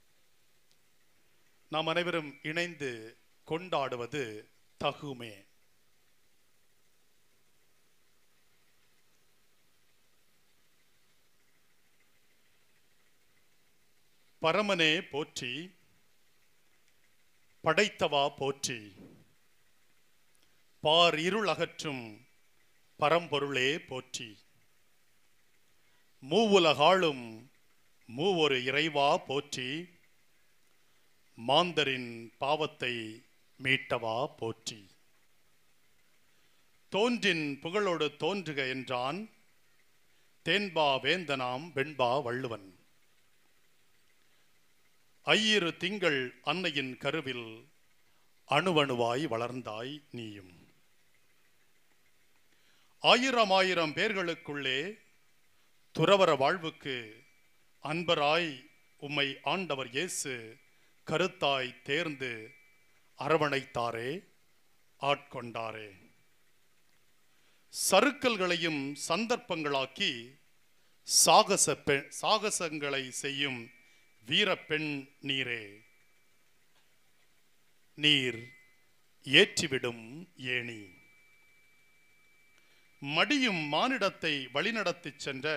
நாம் அனைவரும் இணைந்து கொண்டாடுவது தகுமே பரமனே போற்றி படைத்தவா போற்றி பார் இருள் அகற்றும் பரம்பொருளே போற்றி மூவுலகாளும் மூவொரு இறைவா போற்றி மாந்தரின் பாவத்தை மீட்டவா போற்றி தோன்றின் புகழோடு தோன்றுக என்றான் தேன்பா வேந்தனாம் வெண்பா வள்ளுவன் ஐயிரு திங்கள் அன்னையின் கருவில் அணுவணுவாய் வளர்ந்தாய் நீயும் ஆயிரம் ஆயிரம் பேர்களுக்குள்ளே துறவர வாழ்வுக்கு அன்பராய் உம்மை ஆண்டவர் இயேசு கருத்தாய் தேர்ந்து அரவணைத்தாரே ஆட்கொண்டாரே சறுக்கல்களையும் சந்தர்ப்பங்களாக்கி சாகச பெ சாகசங்களை செய்யும் வீரப்பெண் நீரே நீர் ஏற்றிவிடும் ஏணி மடியும் மானிடத்தை வழிநடத்திச் சென்ற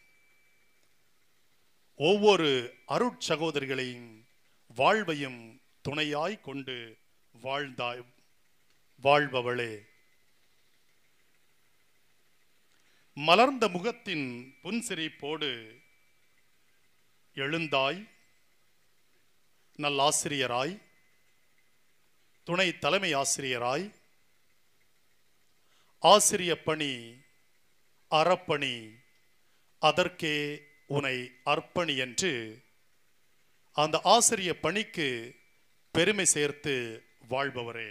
ஒவ்வொரு அருட்சகோதரிகளையும் வாழ்வையும் துணையாய் கொண்டு வாழ்ந்தாய் வாழ்பவளே மலர்ந்த முகத்தின் புன்சிரிப்போடு எழுந்தாய் நல்லாசிரியராய் துணை தலைமை ஆசிரியராய் ஆசிரிய பணி அறப்பணி அதற்கே உனை அர்ப்பணி என்று அந்த ஆசிரிய பணிக்கு பெருமை சேர்த்து வாழ்பவரே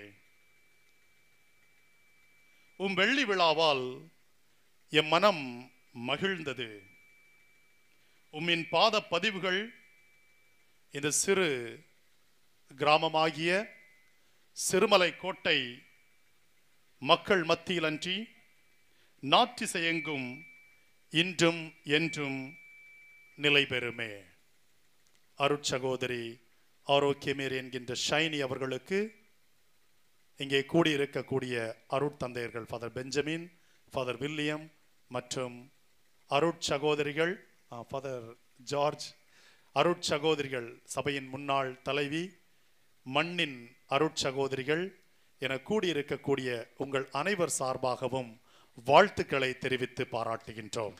உம் வெள்ளி விழாவால் எம் மனம் மகிழ்ந்தது உம்மின் பாத பதிவுகள் இந்த சிறு கிராமமாகிய சிறுமலை கோட்டை மக்கள் மத்தியில் அன்றி நாற்றிசையெங்கும் இன்றும் என்றும் நிலை பெறுமே அருட்சகோதரி ஆரோக்கியமேர் என்கின்ற ஷைனி அவர்களுக்கு இங்கே கூடியிருக்கக்கூடிய அருட்தந்தையர்கள் ஃபாதர் பெஞ்சமின் ஃபாதர் வில்லியம் மற்றும் அருட்சகோதரிகள் ஃபாதர் ஜார்ஜ் அருட்சகோதரிகள் சபையின் முன்னாள் தலைவி மண்ணின் அருட்சகோதரிகள் என கூடியிருக்கக்கூடிய உங்கள் அனைவர் சார்பாகவும் வாழ்த்துக்களை தெரிவித்து பாராட்டுகின்றோம்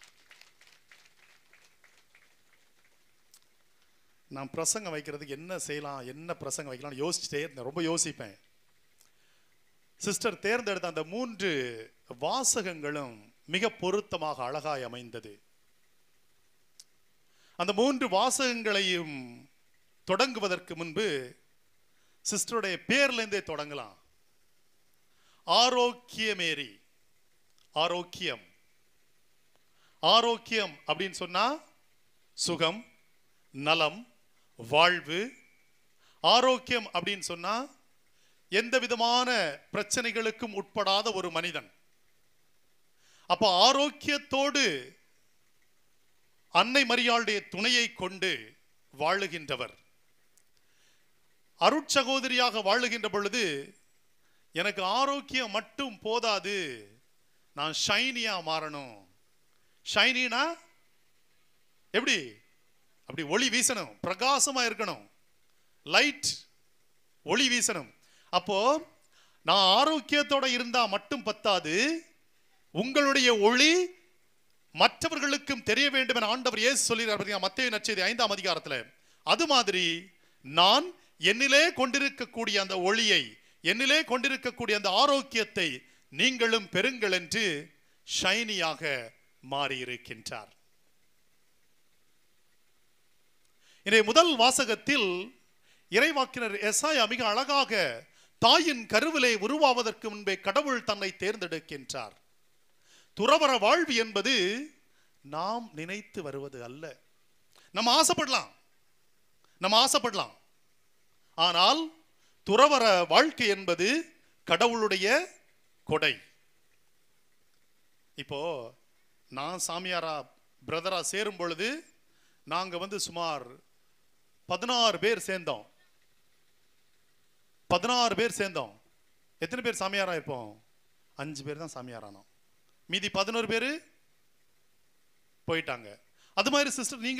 நான் பிரசங்கம் வைக்கிறதுக்கு என்ன செய்யலாம் என்ன பிரசங்கம் வைக்கலாம் யோசிச்சுட்டே இருந்தேன் ரொம்ப யோசிப்பேன் சிஸ்டர் தேர்ந்தெடுத்த அந்த மூன்று வாசகங்களும் மிக பொருத்தமாக அழகாய் அமைந்தது அந்த மூன்று வாசகங்களையும் தொடங்குவதற்கு முன்பு சிஸ்டருடைய பேர்லேருந்தே தொடங்கலாம் ஆரோக்கியமேரி ஆரோக்கியம் ஆரோக்கியம் அப்படின்னு சொன்னா சுகம் நலம் வாழ்வு ஆரோக்கியம் அப்படின்னு சொன்னா எந்த விதமான பிரச்சனைகளுக்கும் உட்படாத ஒரு மனிதன் அப்ப ஆரோக்கியத்தோடு அன்னை மரியாளுடைய துணையை கொண்டு வாழுகின்றவர் அருட்சகோதரியாக வாழுகின்ற பொழுது எனக்கு ஆரோக்கியம் மட்டும் போதாது நான் ஷைனியா மாறணும் ஷைனினா எப்படி அப்படி ஒளி வீசணும் பிரகாசமா இருக்கணும் லைட் ஒளி வீசணும் அப்போ நான் ஆரோக்கியத்தோட இருந்தா மட்டும் பத்தாது உங்களுடைய ஒளி மற்றவர்களுக்கும் தெரிய வேண்டும் என ஆண்டவர் இயேசு சொல்லியிருக்கார் மத்திய நச்செய்தி ஐந்தாம் அதிகாரத்துல அது மாதிரி நான் என்னிலே கொண்டிருக்கக்கூடிய அந்த ஒளியை என்னிலே கொண்டிருக்கக்கூடிய அந்த ஆரோக்கியத்தை நீங்களும் பெறுங்கள் என்று ஷைனியாக மாறியிருக்கின்றார் இன்றைய முதல் வாசகத்தில் இறைவாக்கினர் எசாயா மிக அழகாக தாயின் கருவிலே உருவாவதற்கு முன்பே கடவுள் தன்னை தேர்ந்தெடுக்கின்றார் துறவர வாழ்வு என்பது நாம் நினைத்து வருவது அல்ல நம்ம ஆசைப்படலாம் நம்ம ஆசைப்படலாம் ஆனால் துறவர வாழ்க்கை என்பது கடவுளுடைய கொடை இப்போ நான் சாமியாரா பிரதரா சேரும் பொழுது நாங்க வந்து சுமார் பதினாறு பேர் சேர்ந்தோம் பதினாறு பேர் சேர்ந்தோம் எத்தனை பேர் சாமியாரா இருப்போம் அஞ்சு பேர் தான் சாமியாரானோம் மீதி பதினோரு பேர் போயிட்டாங்க அது மாதிரி சிஸ்டர் நீங்க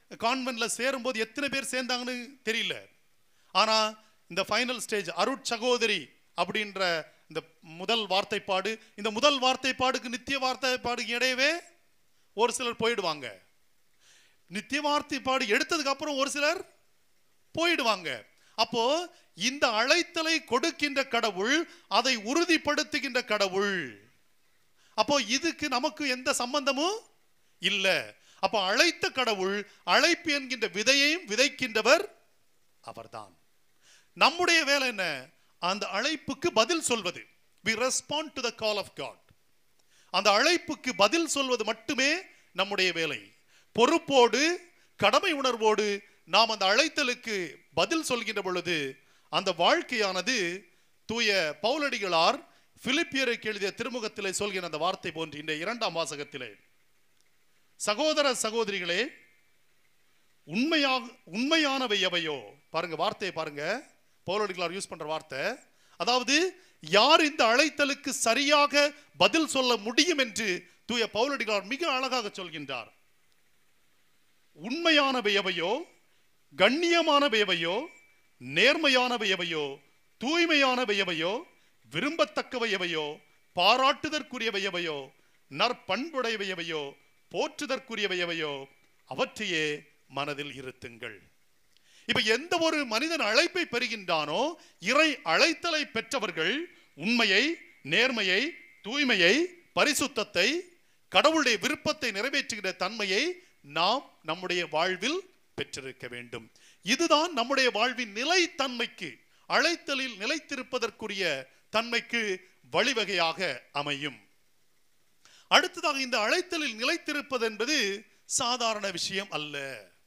கான்வென்ட்ல சேரும்போது எத்தனை பேர் சேர்ந்தாங்கன்னு தெரியல ஆனா இந்த ஃபைனல் ஸ்டேஜ் அருட் சகோதரி அப்படின்ற இந்த முதல் வார்த்தைப்பாடு இந்த முதல் வார்த்தைப்பாடுக்கு நித்திய வார்த்தைப்பாடுக்கு இடையவே ஒரு சிலர் போயிடுவாங்க நித்திய வார்த்தைப்பாடு எடுத்ததுக்கு அப்புறம் ஒரு சிலர் போயிடுவாங்க அப்போ இந்த அழைத்தலை கொடுக்கின்ற கடவுள் அதை உறுதிப்படுத்துகின்ற கடவுள் அப்போ இதுக்கு நமக்கு எந்த சம்பந்தமும் இல்ல அப்போ அழைத்த கடவுள் அழைப்பு என்கின்ற விதையையும் விதைக்கின்றவர் அவர்தான் நம்முடைய வேலை என்ன அந்த அழைப்புக்கு பதில் சொல்வது we respond to the call of god அந்த அழைப்புக்கு பதில் சொல்வது மட்டுமே நம்முடைய வேலை பொறுப்போடு கடமை உணர்வோடு நாம் அந்த அழைத்தலுக்கு பதில் சொல்கின்ற பொழுது அந்த வாழ்க்கையானது தூய பவுலடிகளார் பிலிப்பியருக்கு எழுதிய திருமுகத்திலே சொல்கிற அந்த வார்த்தை போன்று இந்த இரண்டாம் வாசகத்திலே சகோதர சகோதரிகளே உண்மையாக உண்மையானவை எவையோ பாருங்க வார்த்தையை பாருங்க பவுலடிகளார் யூஸ் பண்ற வார்த்தை அதாவது யார் இந்த அழைத்தலுக்கு சரியாக பதில் சொல்ல முடியும் என்று தூய பவுலடிகளார் மிக அழகாக சொல்கின்றார் உண்மையானவை எவையோ கண்ணியமானவை எவையோ நேர்மையானவை எவையோ தூய்மையானவை எவையோ விரும்பத்தக்கவை எவையோ பாராட்டுதற்குரியவை எவையோ நற்பண்புடையவை எவையோ போற்றுதற்குரியவை எவையோ அவற்றையே மனதில் இருத்துங்கள் இப்ப எந்த ஒரு மனிதன் அழைப்பை பெறுகின்றானோ இறை அழைத்தலை பெற்றவர்கள் உண்மையை நேர்மையை தூய்மையை பரிசுத்தத்தை கடவுளுடைய விருப்பத்தை நிறைவேற்றுகிற தன்மையை நாம் நம்முடைய வாழ்வில் பெற்றிருக்க வேண்டும் இதுதான் நம்முடைய வாழ்வின் நிலைத்தன்மைக்கு அழைத்தலில் நிலைத்திருப்பதற்குரிய தன்மைக்கு வழிவகையாக அமையும் அடுத்ததாக இந்த அழைத்தலில் நிலைத்திருப்பது என்பது சாதாரண விஷயம் அல்ல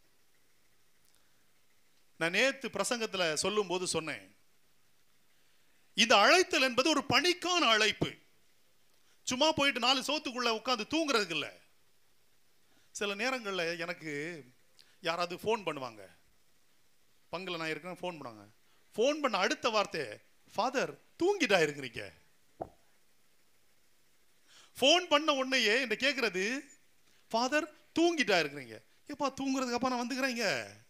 நான் நேத்து பிரசங்கத்துல சொல்லும் போது சொன்னேன் இந்த அழைத்தல் என்பது ஒரு பணிக்கான அழைப்பு சும்மா போயிட்டு நாலு சோத்துக்குள்ள உட்காந்து தூங்குறதுக்கு இல்ல சில நேரங்கள்ல எனக்கு யாராவது ஃபோன் பண்ணுவாங்க பங்குல நான் இருக்கேன் ஃபோன் பண்ணாங்க ஃபோன் பண்ண அடுத்த வார்த்தை ஃபாதர் தூங்கிட்டா இருக்கிறீங்க ஃபோன் பண்ண உடனேயே என்ன கேட்கறது ஃபாதர் தூங்கிட்டா இருக்கிறீங்க ஏப்பா தூங்குறதுக்கு அப்பா நான் வந்துக்கிறேங்க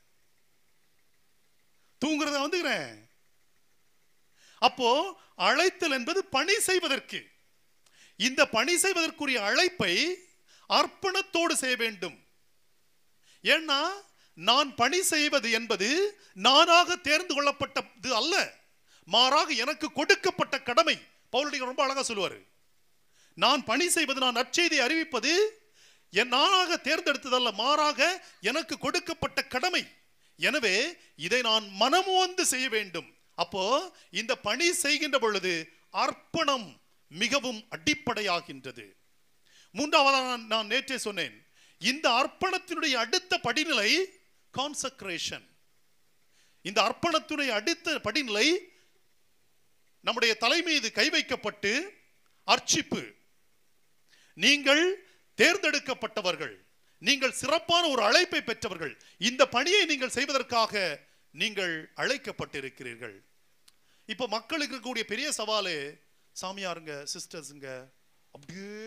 தூங்குறத வந்துக்கிறேன் அப்போ அழைத்தல் என்பது பணி செய்வதற்கு இந்த பணி செய்வதற்குரிய அழைப்பை அர்ப்பணத்தோடு செய்ய வேண்டும் ஏன்னா நான் பணி செய்வது என்பது நானாக தேர்ந்து கொள்ளப்பட்டது அல்ல மாறாக எனக்கு கொடுக்கப்பட்ட கடமை பவுலடிகள் ரொம்ப அழகா சொல்லுவாரு நான் பணி செய்வது நான் நற்செய்தி அறிவிப்பது என் நானாக தேர்ந்தெடுத்ததல்ல மாறாக எனக்கு கொடுக்கப்பட்ட கடமை எனவே இதை நான் மனமுவந்து செய்ய வேண்டும் அப்போ இந்த பணி செய்கின்ற பொழுது அர்ப்பணம் மிகவும் அடிப்படையாகின்றது மூன்றாவதாக நான் நான் நேற்றே சொன்னேன் இந்த அர்ப்பணத்தினுடைய அடுத்த படிநிலை கான்சக்ரேஷன் இந்த அர்ப்பணத்துடைய அடுத்த படிநிலை நம்முடைய தலை மீது கை வைக்கப்பட்டு அர்ச்சிப்பு நீங்கள் தேர்ந்தெடுக்கப்பட்டவர்கள் நீங்கள் சிறப்பான ஒரு அழைப்பை பெற்றவர்கள் இந்த பணியை நீங்கள் செய்வதற்காக நீங்கள் அழைக்கப்பட்டிருக்கிறீர்கள் இப்போ மக்களுக்கு இருக்கக்கூடிய பெரிய சவாலு சாமியாருங்க சிஸ்டர்ஸுங்க அப்படியே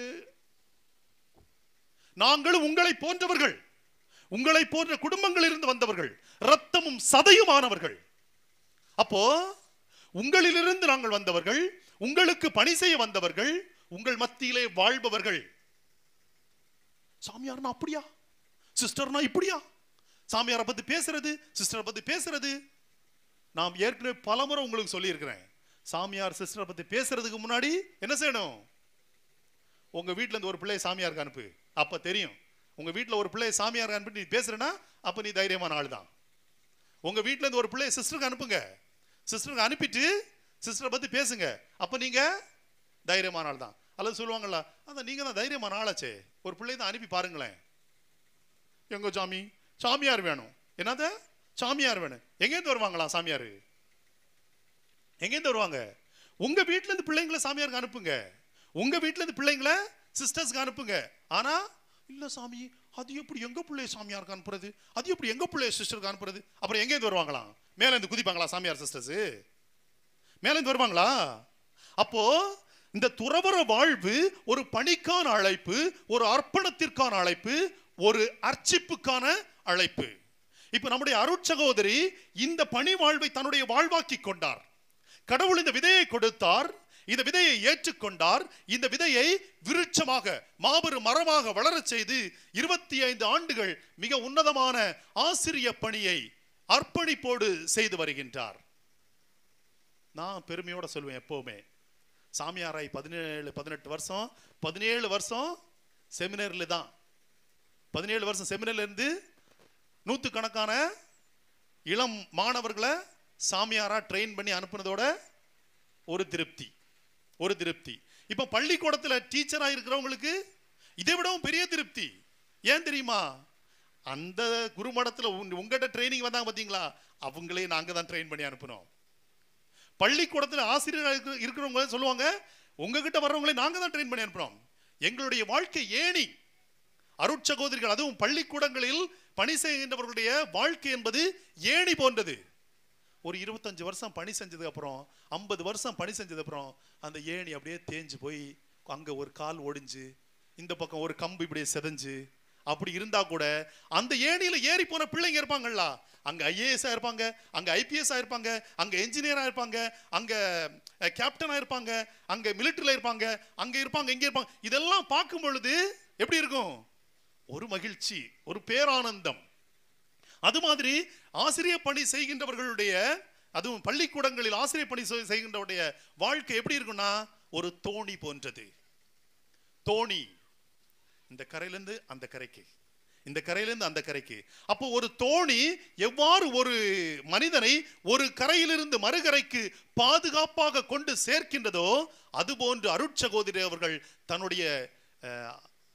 நாங்களும் உங்களை போன்றவர்கள் உங்களை போன்ற குடும்பங்களிலிருந்து வந்தவர்கள் ரத்தமும் சதையுமானவர்கள் அப்போ உங்களிலிருந்து நாங்கள் வந்தவர்கள் உங்களுக்கு பணி செய்ய வந்தவர்கள் உங்கள் மத்தியிலே வாழ்பவர்கள் சாமியார்னா அப்படியா சிஸ்டர்னா இப்படியா சாமியாரை பத்தி பேசுறது சிஸ்டரை பத்தி பேசுறது நாம் ஏற்கனவே பலமுறை உங்களுக்கு சொல்லியிருக்கிறேன் சாமியார் சிஸ்டரை பத்தி பேசுறதுக்கு முன்னாடி என்ன செய்யணும் உங்க வீட்ல இருந்து ஒரு பிள்ளையை சாமியாருக்கு அனுப்பு அப்ப தெரியும் உங்க வீட்ல ஒரு பிள்ளையை சாமியாருக்கு அனுப்பி நீ பேசுறேன்னா அப்ப நீ தைரியமான ஆள் தான் உங்க வீட்ல இருந்து ஒரு பிள்ளையை சிஸ்டருக்கு அனுப்புங்க சிஸ்டருக்கு அனுப்பிட்டு சிஸ்டரை பத்தி பேசுங்க அப்ப நீங்க தைரியமான ஆள் தான் அல்லது சொல்லுவாங்கல்ல அதான் நீங்க தான் தைரியமான ஆளாச்சே ஒரு பிள்ளை தான் அனுப்பி பாருங்களேன் எங்க சாமி சாமியார் வேணும் என்னது சாமியார் வேணும் எங்கேருந்து வருவாங்களா சாமியார் எங்கேருந்து வருவாங்க உங்க வீட்ல இருந்து பிள்ளைங்களை சாமியாருக்கு அனுப்புங்க உங்க வீட்ல இருந்து பிள்ளைங்களை சிஸ்டர்ஸ்க்கு அனுப்புங்க ஆனா இல்ல சாமி அது எப்படி எங்க பிள்ளைய சாமியாருக்கு அனுப்புறது அது எப்படி எங்க பிள்ளைய சிஸ்டருக்கு அனுப்புறது அப்புறம் எங்கேருந்து வருவாங்களாம் மேல இருந்து குதிப்பாங்களா சாமியார் சிஸ்டர்ஸ் மேல இருந்து வருவாங்களா அப்போ இந்த துறவர வாழ்வு ஒரு பணிக்கான அழைப்பு ஒரு அர்ப்பணத்திற்கான அழைப்பு ஒரு அர்ச்சிப்புக்கான அழைப்பு இப்ப நம்முடைய அருட்சகோதரி இந்த பணி வாழ்வை தன்னுடைய வாழ்வாக்கி கொண்டார் கடவுள் இந்த விதையை கொடுத்தார் இந்த விதையை ஏற்றுக்கொண்டார் இந்த விதையை விருட்சமாக மாபெரும் மரமாக வளரச் செய்து இருபத்தி ஐந்து ஆண்டுகள் மிக உன்னதமான ஆசிரிய பணியை அர்ப்பணிப்போடு செய்து வருகின்றார் நான் பெருமையோட சொல்லுவேன் எப்பவுமே சாமியாராய் பதினேழு பதினெட்டு வருஷம் பதினேழு வருஷம் செமினர்ல தான் பதினேழு வருஷம் செமினர்ல இருந்து நூற்றுக்கணக்கான இளம் மாணவர்களை சாமியாரா ட்ரெயின் பண்ணி அனுப்புனதோட ஒரு திருப்தி ஒரு திருப்தி இப்போ பள்ளிக்கூடத்தில் டீச்சராக இருக்கிறவங்களுக்கு இதை விடவும் பெரிய திருப்தி ஏன் தெரியுமா அந்த குருமடத்தில் உங்ககிட்ட ட்ரைனிங் வந்தாங்க பார்த்தீங்களா அவங்களே நாங்கள் தான் ட்ரெயின் பண்ணி அனுப்புனோம் பள்ளிக்கூடத்தில் ஆசிரியராக இருக்கிற- இருக்கிறவங்க சொல்லுவாங்க உங்ககிட்ட வர்றவங்களே நாங்கள் தான் ட்ரெயின் பண்ணி அனுப்புறோம் எங்களுடைய வாழ்க்கை ஏணி அருட்சகோதரிகள் அதுவும் பள்ளிக்கூடங்களில் பணி செய்கின்றவர்களுடைய வாழ்க்கை என்பது ஏணி போன்றது ஒரு இருபத்தஞ்சு வருஷம் பணி செஞ்சதுக்கு அப்புறம் ஐம்பது வருஷம் பணி செஞ்சதுக்கு அப்புறம் அந்த ஏணி அப்படியே தேஞ்சு போய் அங்க ஒரு கால் ஒடிஞ்சு இந்த பக்கம் ஒரு கம்பு இப்படியே செதஞ்சு அப்படி இருந்தா கூட அந்த ஏணியில ஏறி போன பிள்ளைங்க இருப்பாங்கல்ல அங்க ஐஏஎஸ் இருப்பாங்க அங்க ஐபிஎஸ் இருப்பாங்க அங்க என்ஜினியரா இருப்பாங்க அங்க கேப்டனா இருப்பாங்க அங்க மிலிட்டரியில இருப்பாங்க அங்க இருப்பாங்க இங்க இருப்பாங்க இதெல்லாம் பார்க்கும் பொழுது எப்படி இருக்கும் ஒரு மகிழ்ச்சி ஒரு பேரானந்தம் அது மாதிரி ஆசிரியர் பணி செய்கின்றவர்களுடைய அதுவும் பள்ளிக்கூடங்களில் ஆசிரியர் பணி செய்- செய்கின்றவருடைய வாழ்க்கை எப்படி இருக்கும்னா ஒரு தோணி போன்றது தோணி இந்த கரையிலிருந்து அந்த கரைக்கு இந்த கரையிலிருந்து அந்த கரைக்கு அப்போ ஒரு தோணி எவ்வாறு ஒரு மனிதனை ஒரு கரையிலிருந்து மறுகரைக்கு பாதுகாப்பாக கொண்டு சேர்க்கின்றதோ அதுபோன்று அருட்சகோதரி அவர்கள் தன்னுடைய அஹ்,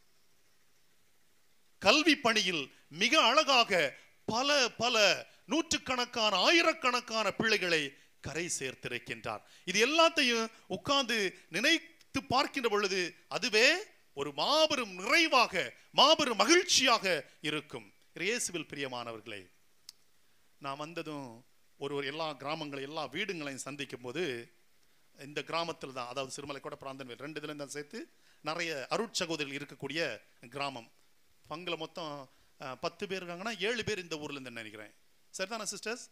கல்வி பணியில் மிக அழகாக பல பல நூற்றுக்கணக்கான ஆயிரக்கணக்கான பிள்ளைகளை கரை சேர்த்திருக்கின்றார் இது எல்லாத்தையும் உட்கார்ந்து நினைத்து பார்க்கின்ற பொழுது அதுவே ஒரு மாபெரும் நிறைவாக மாபெரும் மகிழ்ச்சியாக இருக்கும் இயேசுவில் பிரியமானவர்களே நான் வந்ததும் ஒரு ஒரு எல்லா கிராமங்களை எல்லா வீடுங்களையும் சந்திக்கும் போது இந்த கிராமத்தில் தான் அதாவது சிறுமலைக்கோட்டை பிராந்தன்வேல் ரெண்டு இதுல தான் சேர்த்து நிறைய அருட்சகோதரிகள் இருக்கக்கூடிய கிராமம் பங்கில் மொத்தம் அஹ், பத்து பேர் இருக்காங்கன்னா ஏழு பேர் இந்த ஊர்ல இருந்து நினைக்கிறேன் சரிதானே சிஸ்டர்ஸ்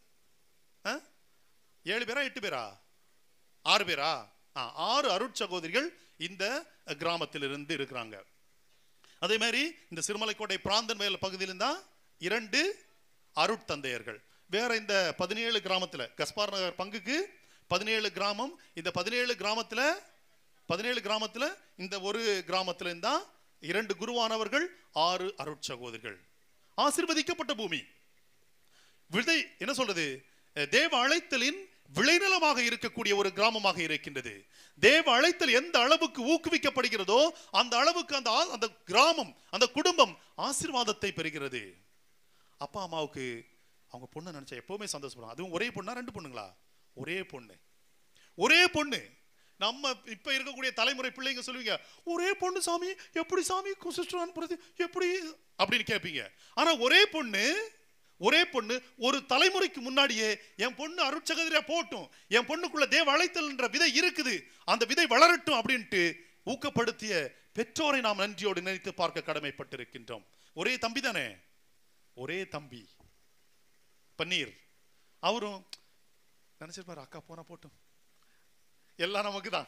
ஏழு பேரா எட்டு பேரா ஆறு பேரா ஆ, ஆறு அருட்சகோதரிகள் இந்த கிராமத்திலிருந்து இருக்கிறாங்க அதே மாதிரி இந்த சிறுமலைக்கோட்டை பிராந்தன்வேல் பகுதியிலும் தான் இரண்டு அருட்தந்தையர்கள் வேற இந்த பதினேழு கிராமத்துல கஸ்பார் நகர் பங்குக்கு பதினேழு கிராமம் இந்த பதினேழு கிராமத்துல பதினேழு கிராமத்துல இந்த ஒரு கிராமத்துல இருந்தா இரண்டு குருவானவர்கள் ஆறு அருட்சகோதரிகள் ஆசிர்வதிக்கப்பட்ட பூமி விதை என்ன சொல்றது அஹ் தேவ அழைத்தலின் விளைநிலமாக இருக்கக்கூடிய ஒரு கிராமமாக இருக்கின்றது தேவ அழைத்தல் எந்த அளவுக்கு ஊக்குவிக்கப்படுகிறதோ அந்த அளவுக்கு அந்த ஆ- அந்த கிராமம் அந்த குடும்பம் ஆசீர்வாதத்தை பெறுகிறது அப்பா அம்மாவுக்கு அவங்க பொண்ணு நினைச்சா எப்பவுமே சந்தோஷப்படுவாங்க அதுவும் ஒரே பொண்ணா ரெண்டு பொண்ணுங்களா ஒரே பொண்ணு ஒரே பொண்ணு நம்ம இப்ப இருக்கக்கூடிய தலைமுறை பிள்ளைங்க சொல்லுவீங்க ஒரே பொண்ணு சாமி எப்படி சாமி சிஸ்டர் அனுப்புறது எப்படி அப்படின்னு கேட்பீங்க ஆனா ஒரே பொண்ணு ஒரே பொண்ணு ஒரு தலைமுறைக்கு முன்னாடியே என் பொண்ணு அருட்சகதிரியா போட்டும் என் பொண்ணுக்குள்ள தேவ அழைத்தல் என்ற விதை இருக்குது அந்த விதை வளரட்டும் அப்படின்ட்டு ஊக்கப்படுத்திய பெற்றோரை நாம் நன்றியோடு நினைத்து பார்க்க கடமைப்பட்டிருக்கின்றோம் ஒரே தம்பி தானே ஒரே தம்பி பன்னீர் அவரும் நினைச்சிருப்பாரு அக்கா போனா போட்டும் எல்லாம் நமக்கு தான்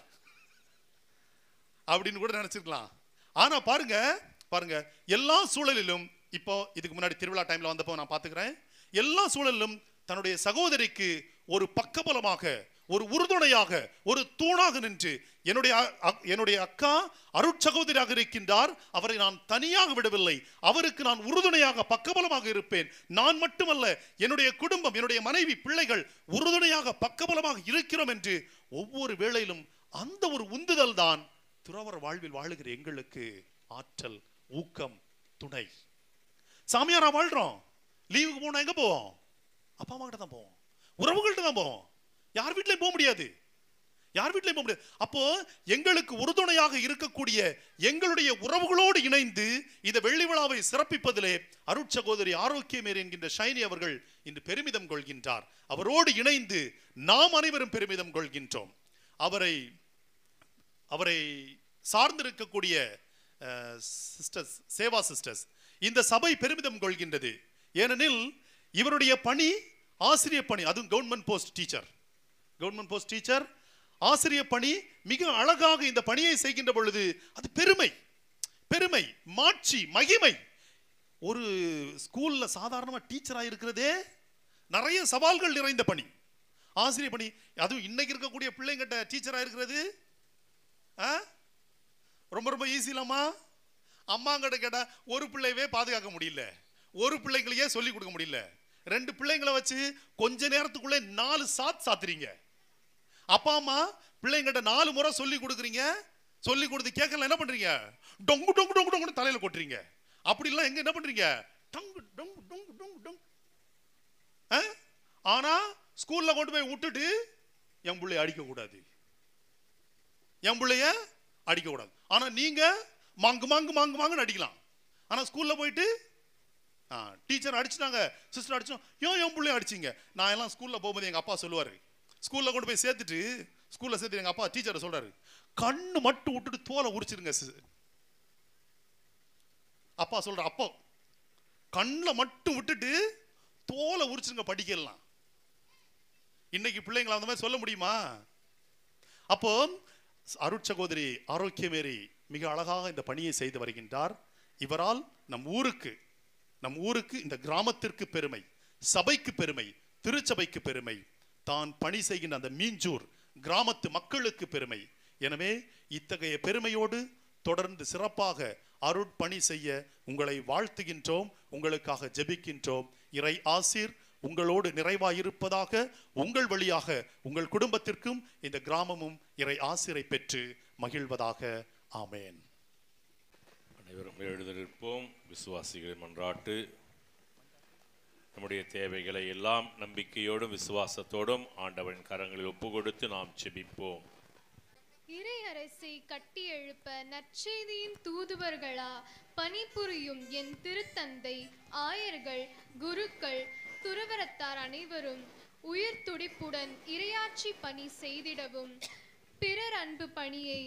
அப்படின்னு கூட நினைச்சிருக்கலாம் ஆனா பாருங்க பாருங்க எல்லா சூழலிலும் இப்போ இதுக்கு முன்னாடி திருவிழா டைம்ல வந்தப்போ நான் பாத்துக்கிறேன் எல்லா சூழலிலும் தன்னுடைய சகோதரிக்கு ஒரு பக்கபலமாக ஒரு உறுதுணையாக ஒரு தூணாக நின்று என்னுடைய அ- அ- என்னுடைய அக்கா அருட்சகோதரியாக இருக்கின்றார் அவரை நான் தனியாக விடவில்லை அவருக்கு நான் உறுதுணையாக பக்கபலமாக இருப்பேன் நான் மட்டுமல்ல என்னுடைய குடும்பம் என்னுடைய மனைவி பிள்ளைகள் உறுதுணையாக பக்கபலமாக இருக்கிறோம் என்று ஒவ்வொரு வேளையிலும் அந்த ஒரு உந்துதல் தான் துறவர வாழ்வில் வாழுகிற எங்களுக்கு ஆற்றல் ஊக்கம் துணை சாமியாரா வாழ்றோம் லீவுக்கு போனா எங்க போவோம் அப்பா அம்மா கிட்ட தான் போவோம் உறவுகள்கிட்ட தான் போவோம் யார் வீட்லயும் போக முடியாது யார் வீட்லயும் போக முடியாது அப்போ எங்களுக்கு உறுதுணையாக இருக்கக்கூடிய எங்களுடைய உறவுகளோடு இணைந்து இந்த வெள்ளி விழாவை சிறப்பிப்பதிலே அருட்சகோதரி ஆரோக்கியமேர் என்கின்ற ஷைனி அவர்கள் இன்று பெருமிதம் கொள்கின்றார் அவரோடு இணைந்து நாம் அனைவரும் பெருமிதம் கொள்கின்றோம் அவரை அவரை சார்ந்திருக்கக்கூடிய சிஸ்டர்ஸ் சேவா சிஸ்டர்ஸ் இந்த சபை பெருமிதம் கொள்கின்றது ஏனெனில் இவருடைய பணி ஆசிரியர் பணி அதுவும் government post teacher government post teacher ஆசிரியர் பணி மிக அழகாக இந்த பணியை செய்கின்ற பொழுது அது பெருமை பெருமை மாட்சி மகிமை ஒரு ஸ்கூல்ல சாதாரணமா டீச்சராக இருக்கிறதே நிறைய சவால்கள் நிறைந்த பணி ஆசிரியர் பணி அதுவும் இன்னைக்கு இருக்கக்கூடிய பிள்ளைங்கிட்ட டீச்சராக இருக்கிறது ஆ? ரொம்ப ரொம்ப ஈஸி இல்லாமா அம்மாங்கிட்ட கேட்டா ஒரு பிள்ளையவே பாதுகாக்க முடியல ஒரு பிள்ளைங்களையே சொல்லி கொடுக்க முடியல ரெண்டு பிள்ளைங்களை வச்சு கொஞ்ச நேரத்துக்குள்ளே நாலு சாத் சாத்துறீங்க அப்பா அம்மா பிள்ளைங்கிட்ட நாலு முறை சொல்லி கொடுக்குறீங்க சொல்லி கொடுத்து கேட்கல என்ன பண்றீங்க டொங்கு டொங்கு டொங்கு டொங்குன்னு தலையில கொட்டுறீங்க அப்படிலாம் எங்க என்ன பண்றீங்க டொங்கு டொங்கு டொங்கு டொங்கு டொங்கு ஆ? ஆனா ஸ்கூல்ல கொண்டு போய் விட்டுட்டு என் பிள்ளைய அடிக்க கூடாது என் பிள்ளைய அடிக்க கூடாது ஆனா நீங்க மாங்கு மாங்கு மாங்கு மாங்குன்னு அடிக்கலாம் ஆனா ஸ்கூல்ல போயிட்டு ஆ டீச்சர் அடிச்சிட்டாங்க சிஸ்டர் அடிச்சோம் ஏன் என் பிள்ளைய அடிச்சீங்க நான் எல்லாம் ஸ்கூல்ல போகும்போது எங்க அப்பா சொல்லுவாரு ஸ்கூல்ல கொண்டு போய் சேர்த்துட்டு ஸ்கூல்ல சேர்த்து எங்க அப்பா டீச்சரை சொல்றாரு கண்ணு மட்டும் விட்டுட்டு தோலை உரிச்சிருங்க sis." அப்பா சொல்ற அப்போ கண்ணில் மட்டும் விட்டுட்டு தோலை உரிச்சிருங்க படிக்கலாம் இன்னைக்கு பிள்ளைங்களை அந்த மாதிரி சொல்ல முடியுமா அப்போ அருட்சகோதரி ஆரோக்கியமேரி மிக அழகாக இந்த பணியை செய்து வருகின்றார் இவரால் நம் ஊருக்கு நம் ஊருக்கு இந்த கிராமத்திற்கு பெருமை சபைக்கு பெருமை திருச்சபைக்கு பெருமை தான் பணி செய்கின்ற அந்த மீஞ்சூர் கிராமத்து மக்களுக்கு பெருமை எனவே இத்தகைய பெருமையோடு தொடர்ந்து சிறப்பாக அருட்பணி செய்ய உங்களை வாழ்த்துகின்றோம் உங்களுக்காக ஜெபிக்கின்றோம் இறை ஆசீர் உங்களோடு நிறைவாயிருப்பதாக உங்கள் வழியாக உங்கள் குடும்பத்திற்கும் இந்த கிராமமும் இறை ஆசிரை பெற்று மகிழ்வதாக ஆமேன் அனைவரும் எழுந்திருப்போம் விசுவாசிகளின் மன்றாட்டு நம்முடைய தேவைகளை எல்லாம் நம்பிக்கையோடும் விசுவாசத்தோடும் ஆண்டவன் கரங்களில் ஒப்பு கொடுத்து நாம் செபிப்போம் இறை அரசை கட்டி எழுப்ப நற்செய்தியின் தூதுவர்களா பணிபுரியும் என் திருத்தந்தை ஆயர்கள் குருக்கள் துறவரத்தார் அனைவரும் உயிர் துடிப்புடன் இரையாட்சி பணி செய்திடவும் பிறர் அன்பு பணியை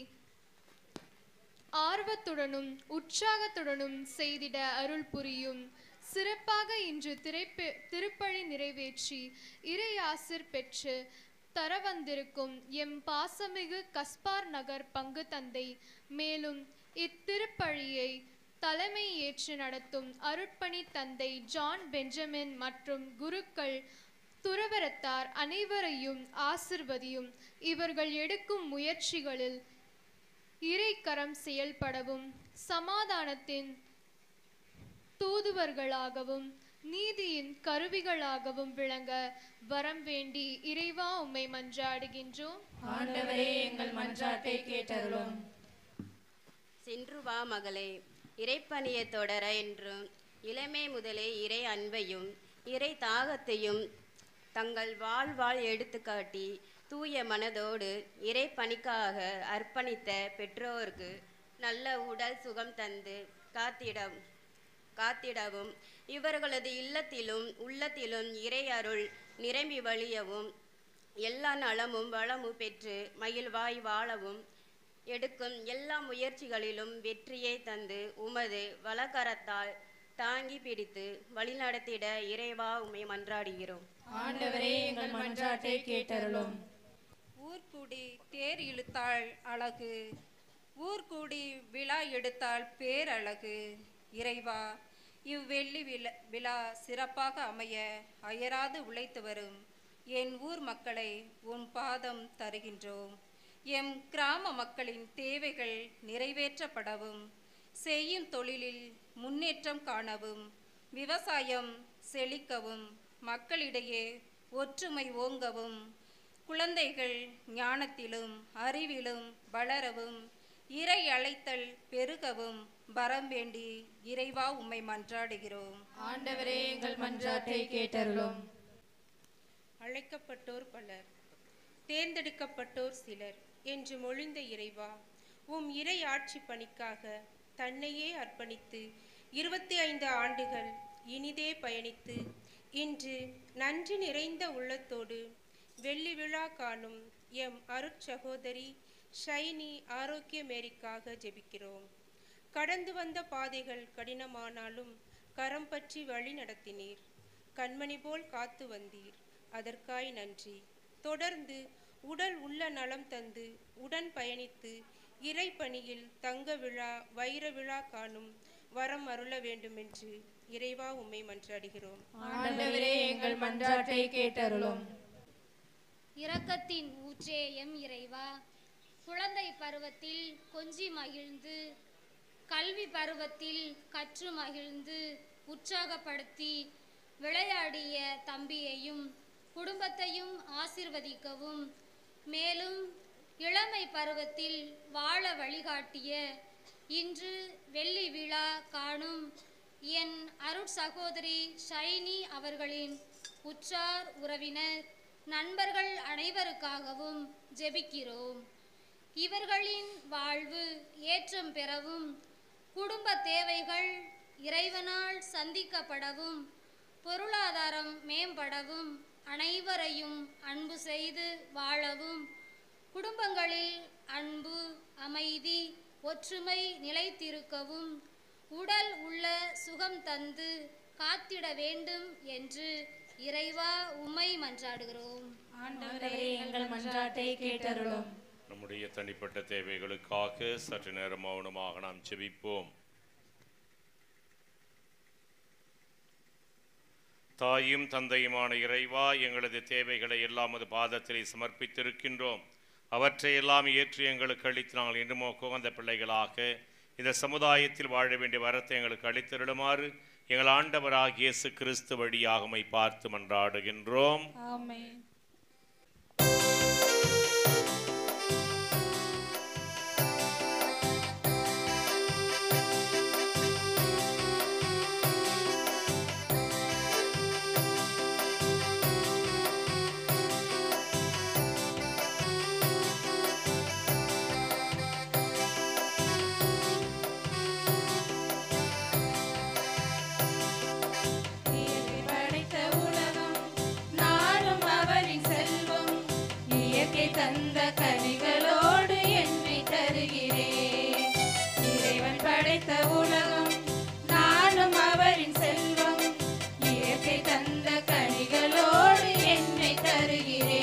ஆர்வத்துடனும் உற்சாகத்துடனும் செய்திட அருள் புரியும் சிறப்பாக இன்று திரைப்ப திருப்பழி நிறைவேற்றி இறையாசிர் பெற்று தர வந்திருக்கும் எம் பாசமிகு கஸ்பார் நகர் பங்கு தந்தை மேலும் இத்திருப்பழியை தலைமை ஏற்று நடத்தும் அருட்பணி தந்தை ஜான் பெஞ்சமின் மற்றும் குருக்கள் துறவரத்தார் அனைவரையும் ஆசிர்வதியும் இவர்கள் எடுக்கும் முயற்சிகளில் இறைக்கரம் செயல்படவும் சமாதானத்தின் தூதுவர்களாகவும் நீதியின் கருவிகளாகவும் விளங்க வரம் வேண்டி இறைவா உம்மை மன்றாடுகின்றோம் ஆண்டவரே எங்கள் மன்றாட்டை கேட்டருளும் சென்று வா மகளே இறைப்பணியை தொடர என்றும் இளமை முதலே இறை அன்பையும் இறை தாகத்தையும் தங்கள் வாழ்வாள் எடுத்துக்காட்டி தூய மனதோடு இறை பணிக்காக அர்ப்பணித்த பெற்றோருக்கு நல்ல உடல் சுகம் தந்து காத்திடம் காத்திடவும் இவர்களது இல்லத்திலும் உள்ளத்திலும் இறை அருள் நிரம்பி வழியவும் எல்லா நலமும் வளமும் பெற்று மகிழ்வாய் வாழவும் எடுக்கும் எல்லா முயற்சிகளிலும் வெற்றியை தந்து உமது வலக்கரத்தால் தாங்கி பிடித்து வழிநடத்திட இறைவா உம்மை மன்றாடுகிறோம் ஆண்டவரே எங்கள் மன்றாட்டை கேட்டருளும் ஊர்கூடி தேர் இழுத்தாள் அழகு ஊர்கூடி விழா எடுத்தால் பேரழகு இறைவா இவ்வெள்ளி விழா விழா சிறப்பாக அமைய அயராது உழைத்து வரும் என் ஊர் மக்களை உன் பாதம் தருகின்றோம் எம் கிராம மக்களின் தேவைகள் நிறைவேற்றப்படவும் செய்யும் தொழிலில் முன்னேற்றம் காணவும் விவசாயம் செழிக்கவும் மக்களிடையே ஒற்றுமை ஓங்கவும் குழந்தைகள் ஞானத்திலும் அறிவிலும் வளரவும் இறை அழைத்தல் பெருகவும் வரம் வேண்டி இறைவா உம்மை மன்றாடுகிறோம் ஆண்டவரே எங்கள் மன்றாட்டை கேட்டருளும் அழைக்கப்பட்டோர் பலர் தேர்ந்தெடுக்கப்பட்டோர் சிலர் என்று மொழிந்த இறைவா உம் இறை ஆட்சி பணிக்காக தன்னையே அர்ப்பணித்து இருபத்தி ஐந்து ஆண்டுகள் இனிதே பயணித்து இன்று நன்றி நிறைந்த உள்ளத்தோடு வெள்ளி விழா காணும் எம் அருட்சகோதரி ஷைனி ஆரோக்கிய மேரிக்காக ஜெபிக்கிறோம் கடந்து வந்த பாதைகள் கடினமானாலும் கரம் பற்றி வழி நடத்தினீர் கண்மணி போல் காத்து வந்தீர் அதற்காய் நன்றி தொடர்ந்து உடல் உள்ள நலம் தந்து உடன் பயணித்து இறைப்பணியில் தங்க விழா வைர விழா காணும் வரம் அருள வேண்டுமென்று இறைவா உம்மை மன்றாடுகிறோம் ஆண்டவரே எங்கள் மன்றாட்டை கேட்டருளும் இரக்கத்தின் ஊற்றே எம் இறைவா குழந்தை பருவத்தில் கொஞ்சி மகிழ்ந்து கல்வி பருவத்தில் கற்று மகிழ்ந்து உற்சாகப்படுத்தி விளையாடிய தம்பியையும் குடும்பத்தையும் ஆசிர்வதிக்கவும் மேலும் இளமை பருவத்தில் வாழ வழிகாட்டிய இன்று வெள்ளி விழா காணும் என் அருட் சகோதரி ஷைனி அவர்களின் உற்றார் உறவினர் நண்பர்கள் அனைவருக்காகவும் ஜெபிக்கிறோம் இவர்களின் வாழ்வு ஏற்றம் பெறவும் குடும்ப தேவைகள் இறைவனால் சந்திக்கப்படவும் பொருளாதாரம் மேம்படவும் அனைவரையும் அன்பு செய்து வாழவும் குடும்பங்களில் அன்பு அமைதி ஒற்றுமை நிலைத்திருக்கவும் உடல் உள்ள சுகம் தந்து காத்திட வேண்டும் என்று இறைவா உம்மை மன்றாடுகிறோம் ஆண்டவரே எங்கள் மன்றாட்டை கேட்டருளும் நம்முடைய தனிப்பட்ட தேவைகளுக்காக சற்று நேரம் மௌனமாக நாம் செபிப்போம் தாயும் தந்தையுமான இறைவா எங்களது தேவைகளை எல்லாம் அது பாதத்திலே சமர்ப்பித்திருக்கின்றோம் அவற்றை எல்லாம் ஏற்று எங்களுக்கு அளித்து நாங்கள் இன்னுமோ குகந்த பிள்ளைகளாக இந்த சமுதாயத்தில் வாழ வேண்டிய வரத்தை எங்களுக்கு அளித்திருடுமாறு எங்கள் ஆண்டவராகிய இயேசு கிறிஸ்து வழியாகமை பார்த்து மன்றாடுகின்றோம் ஆமென் இயற்கை படைத்த உலகம் நானும் அவரின் செல்வம் இயற்கை தந்த கனிகளோடு என்னை தருகிறேன் இறைவன் படைத்த உலகம் நானும் அவரின் செல்வம் இயற்கை தந்த கனிகளோடு என்னை தருகிறேன்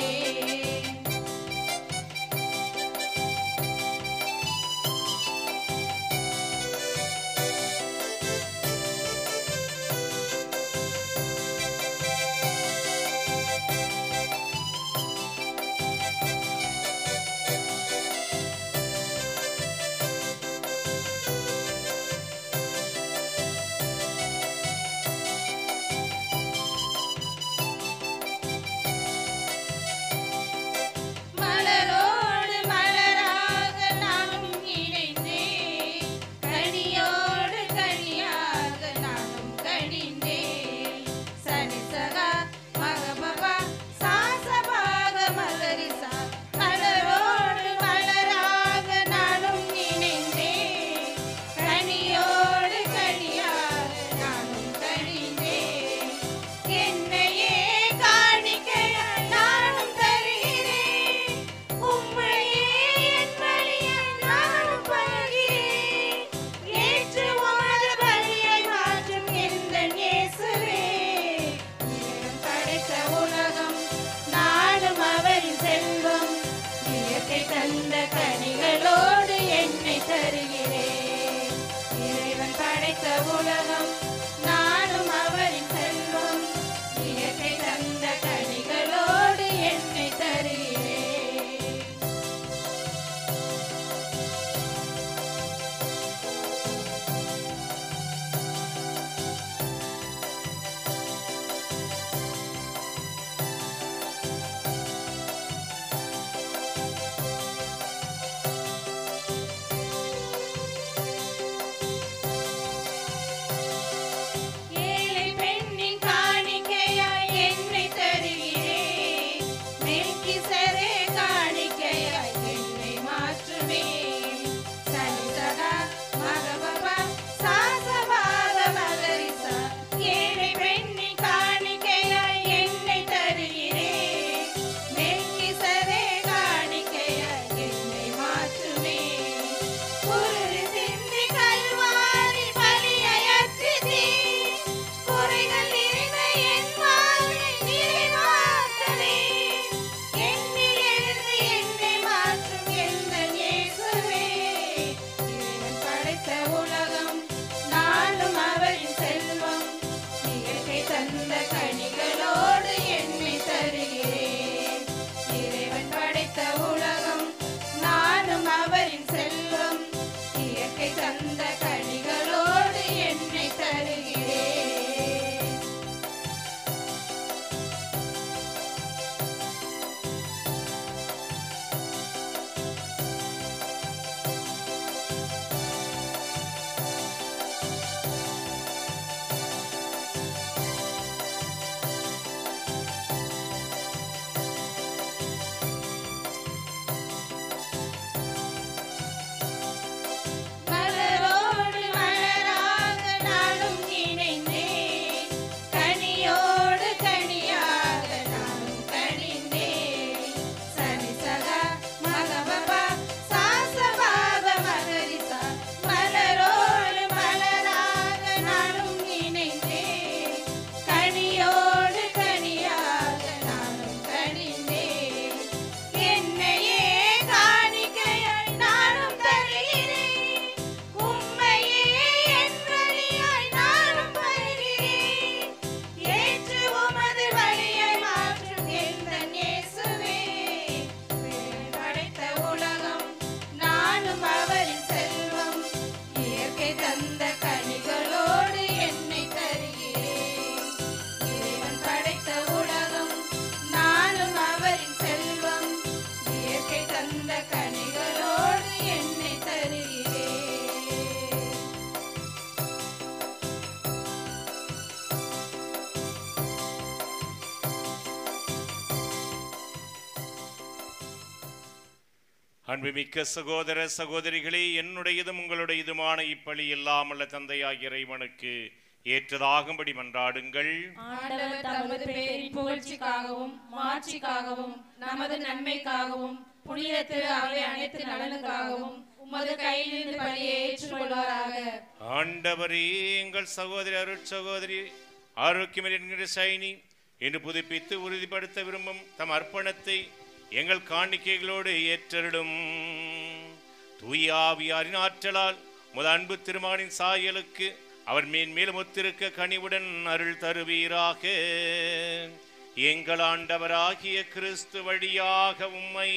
அன்புமிக்க சகோதர சகோதரிகளே என்னுடையதும் உங்களுடையதுமான இப்பழி இல்லாமல்ல தந்தையாகிய இறைவனுக்கு ஏற்றதாகும்படி மன்றாடுங்கள் ஆண்டவர் தமது பேரின் புகழ்ச்சிக்காகவும் மாட்சிக்காகவும் நமது நன்மைக்காகவும் புனித திரு அவை அனைத்து நலனுக்காகவும் உமது கையிலிருந்து பலியை ஏற்றுக்கொள்வாராக ஆண்டவரே எங்கள் சகோதரி அருட்சகோதரி ஆரோக்கியம் என்கிற சைனி என்று புதுப்பித்து உறுதிப்படுத்த விரும்பும் தம் அர்ப்பணத்தை எங்கள் காணிக்கைகளோடு ஏற்றருடும் தூய ஆவியாரின் ஆற்றலால் முத அன்பு திருமகனின் சாயலுக்கு அவர் மேன்மேலும் ஒத்திருக்க கனிவுடன் அருள் தருவீராக எங்கள் ஆண்டவராகிய கிறிஸ்து வழியாக உம்மை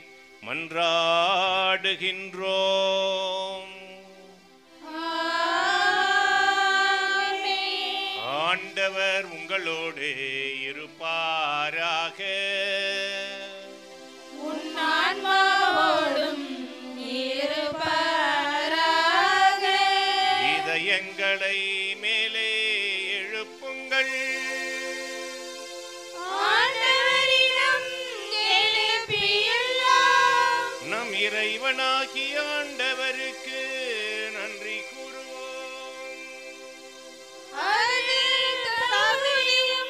மன்றாடுகின்றோம் ஆண்டவர் உங்களோடு இருப்பாராக உன் ஆன்மாவோடும் இருப்பாராக இதயங்களை மேலே எழுப்புங்கள் ஆண்டவரிடம் எழுப்பியுள்ளோம் நம் இறைவனாகிய ஆண்டவருக்கு நன்றி கூறுவோம் அது தகுதியும்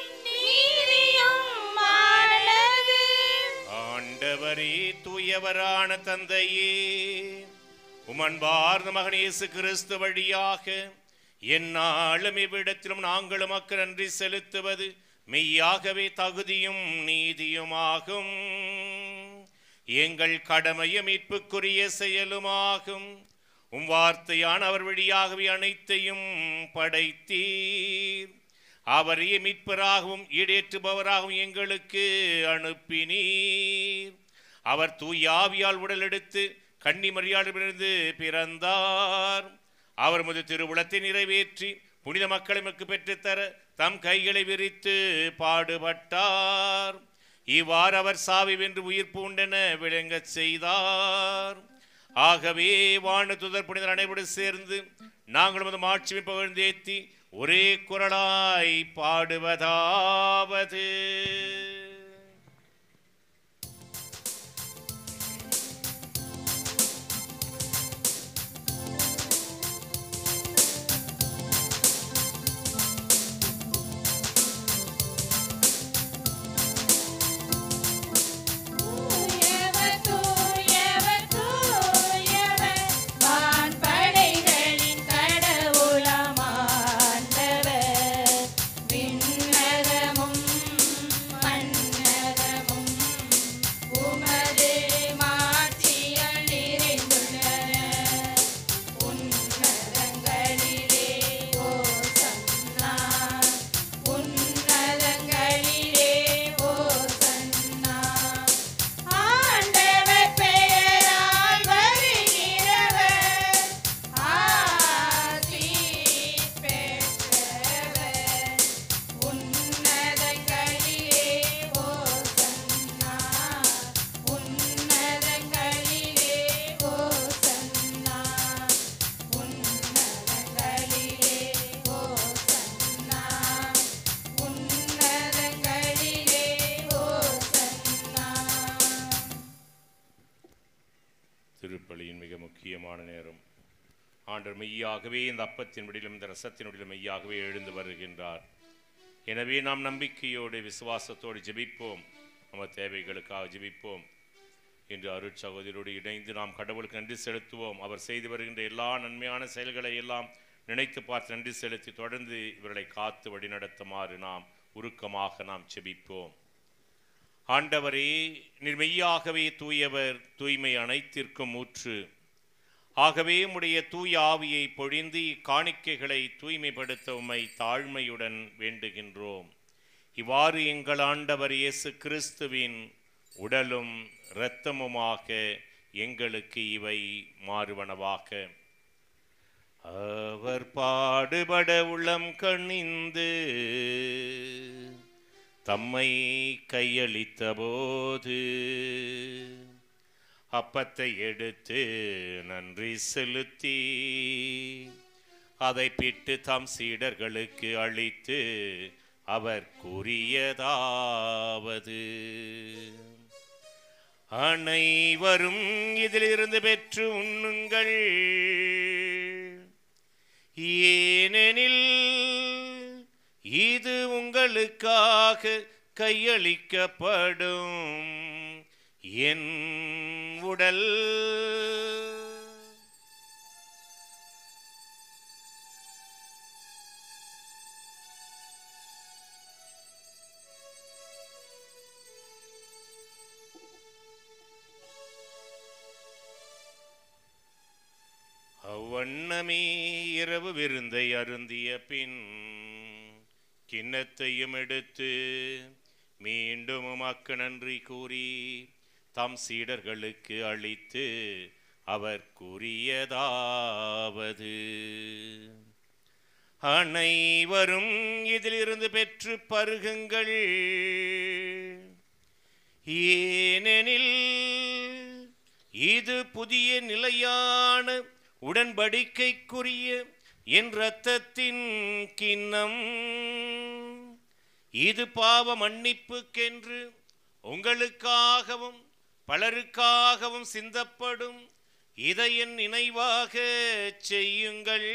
நீதியுமானது. ஆண்டவரே தூயவரான தந்தையே உமன்பார்ந்த மகன் இயேசு கிறிஸ்து வழியாக எந்நாளும் இவ்விடத்திலும் நாங்களும் மக்கு நன்றி செலுத்துவது மெய்யாகவே தகுதியும் நீதியுமாகும் எங்கள் கடமையும் மீட்புக்குரிய செயலுமாகும் உம் வார்த்தையான அவர் வழியாகவே அனைத்தையும் படைத்தீர் அவரையே மீட்பராகவும் ஈடேற்றுபவராகவும் எங்களுக்கு அனுப்பினீர் அவர் தூயாவியால் உடலெடுத்து கன்னி மரியாதையிலிருந்து பிறந்தார் அவர் முது திருவுளத்தை நிறைவேற்றி புனித மக்களை மக்கு பெற்றுத்தர தம் கைகளை விரித்து பாடுபட்டார் இவ்வாறு அவர் சாவி வென்று உயிர் பூண்டென விளங்கச் செய்தார் ஆகவே வான துதர் புனிதர் அனைவரோடு சேர்ந்து நாங்கள் மது மாட்சிமை புகழ்ந்தேத்தி ஒரே குரலாய் பாடுவதாவது தூயவர், தூயவர், தூயவர், வான்படைகளின் கடவுளாம் ஆண்டவர். விண்ணகமும் மண்ணகமும் உமது மாட்சியால் நிறைந்துள்ளன. உன்னதங்களிலே ஓசன்னா, உன்னதங்களிலே ஓசன்னா. ஆண்டவர் பெயரால் வருகிறவர் ஆசி பெற்றவர் உன்னதங்களிலே ஓசன்னா உன்னதங்களிலே ஓசன்னா உன்னதங்களிலே ஓசன்னா உன்னதங்களிலே ஓசன்னா திருப்பலியின் மிக முக்கியமான நேரம் ஆண்டவர் மெய்யாகவே இந்த அப்பத்தின் விடிலும் இந்த ரசத்தின் விடிலும் மெய்யாகவே எழுந்து வருகின்றார் எனவே நாம் நம்பிக்கையோடு விசுவாசத்தோடு ஜெபிப்போம் நம்ம தேவைகளுக்காக ஜெபிப்போம் இன்று அருட்சகோதரோடு இணைந்து நாம் கடவுளுக்கு நன்றி செலுத்துவோம் அவர் செய்து வருகின்ற எல்லா நன்மையான செயல்களை எல்லாம் நினைத்து பார்த்து நன்றி செலுத்தி தொடர்ந்து இவர்களை காத்து வழிநடத்துமாறு நாம் உருக்கமாக நாம் ஜெபிப்போம் ஆண்டவரே நீர் மெய்யாகவே தூயவர் தூய்மை அனைத்திற்கும் ஊற்று ஆகவே உம்முடைய தூய ஆவியை பொழிந்து இக்காணிக்கைகளை தூய்மைப்படுத்த உம்மை தாழ்மையுடன் வேண்டுகின்றோம் இவ்வாறு எங்கள் ஆண்டவர் இயேசு கிறிஸ்துவின் உடலும் இரத்தமுமாக எங்களுக்கு இவை மாறுவனவாக அவர் பாடுபட உள்ளம் கண்ணிந்து தம்மை கையளித்த போது அப்பத்தை எடுத்து நன்றி செலுத்தி அதை பிட்டு தம் சீடர்களுக்கு அளித்து அவர் கூறியதாவது அனைவரும் இதிலிருந்து பெற்று உண்ணுங்கள் ஏனெனில் இது உங்களுக்காக கையளிக்கப்படும் என் உடல் அவ்வண்ணமே இரவு விருந்தை அருந்திய பின் கிண்ணத்தையும் எடுத்து மீண்டும் உமக்கு நன்றி கூறி தம் சீடர்களுக்கு அளித்து அவர் கூறியதாவது அனைவரும் இதிலிருந்து பெற்று பருகுங்கள் ஏனெனில் இது புதிய நிலையான உடன்படிக்கைக்குரிய என் இரத்தத்தின் கிண்ணம் இது பாவ மன்னிப்புக்கென்று உங்களுக்காகவும் பலருக்காகவும் சிந்தப்படும் இதை என் நினைவாக செய்யுங்கள்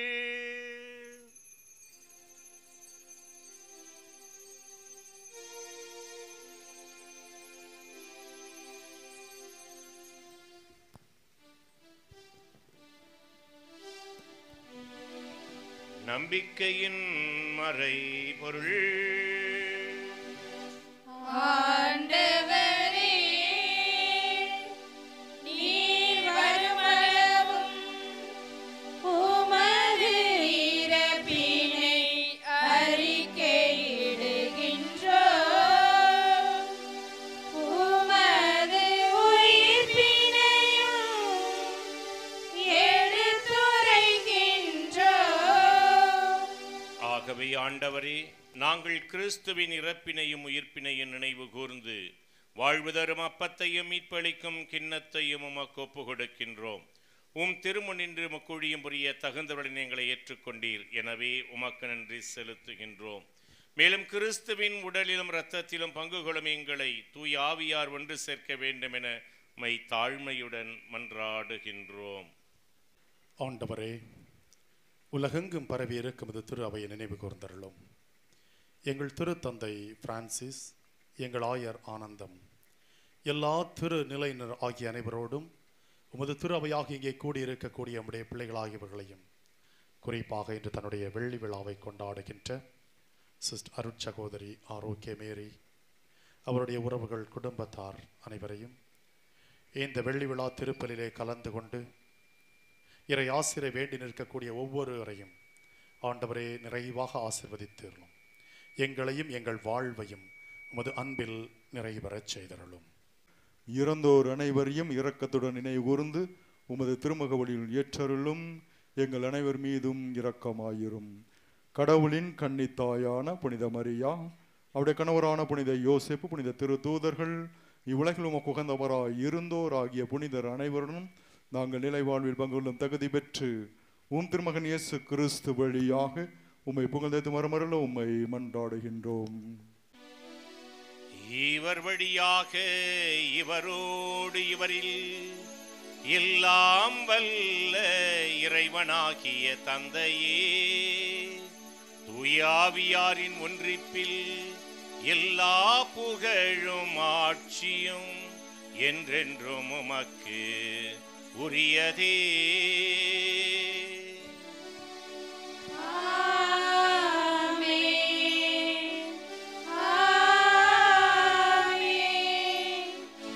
நம்பிக்கையின் மறை பொருள் ஆண்டவரே நீர் வருமளவும் உமது இறப்பினை அறிக்கையிடுகின்றோம் உமது உயிர்ப்பினையும் எடுத்துரைக்கின்றோம் ஆகவே ஆண்டவரே நாங்கள் கிறிஸ்துவின் இறப்பினையும் உயிர்ப்பினையும் நினைவு கூர்ந்து வாழ்வு தரும் அப்பத்தையும் மீட்பளிக்கும் கிண்ணத்தையும் உமக்கு ஒப்பு கொடுக்கின்றோம் உம் திருமுனின்று முக்குழியும் புரிய தகுந்தவர்களை எங்களை ஏற்றுக்கொண்டீர் எனவே உமக்கு நன்றி செலுத்துகின்றோம் மேலும் கிறிஸ்துவின் உடலிலும் இரத்தத்திலும் பங்கு கொள்ளும் எங்களை தூய் ஆவியார் ஒன்று சேர்க்க வேண்டும் என மை தாழ்மையுடன் மன்றாடுகின்றோம் ஆண்டவரே உலகெங்கும் பரவி இருக்கும் இது திரு அவையை நினைவு கூர்ந்தருளும் எங்கள் திருத்தந்தை பிரான்சிஸ் எங்கள் ஆயர் ஆனந்தம் எல்லா திரு நிலையினர் ஆகிய அனைவரோடும் உமது திரு அவையாக இங்கே கூடியிருக்கக்கூடிய நம்முடைய பிள்ளைகளாகியவர்களையும் குறிப்பாக இன்று தன்னுடைய வெள்ளி விழாவை கொண்டாடுகின்ற சிஸ்ட் அருட் சகோதரி ஆரோக்கிய மேரி அவருடைய உறவுகள் குடும்பத்தார் அனைவரையும் இந்த வெள்ளி விழா திருப்பலிலே கலந்து கொண்டு இறை ஆசிரை வேண்டி நிற்கக்கூடிய ஒவ்வொருவரையும் ஆண்டவரே நிறைவாக ஆசிர்வதித்தருளும் எங்களையும் எங்கள் வாழ்வையும் உமது அன்பில் நிறைவரச் செய்தருளும் இறந்தோர் அனைவரையும் இரக்கத்துடன் நினைவுகூர்ந்து உமது திருமுக வழியில் ஏற்றருளும் எங்கள் அனைவர் மீதும் இரக்கமாயிரும் கடவுளின் கன்னித்தாயான புனித மரியா அவருடைய கணவரான புனித யோசேப்பு புனித திரு தூதர்கள் இவ்வுலகில் உமக்கு உகந்தவராய் இருந்தோர் ஆகிய புனிதர் அனைவருடன் நாங்கள் நிலை வாழ்வில் பங்குள்ளும் தகுதி பெற்று உம் திருமகன் இயேசு கிறிஸ்து வழியாக உம்மை புகழ்ந்தது மறுமருள உம்மை மன்றாடுகின்றோம் இவர் வழியாக இவரோடு இவரில் எல்லாம் வல்ல இறைவனாகிய தந்தையே தூயாவியாரின் ஒன்றிப்பில் எல்லா புகழும் ஆட்சியும் என்றென்றும் உமக்கு உரியதே ஆமென் ஆமென்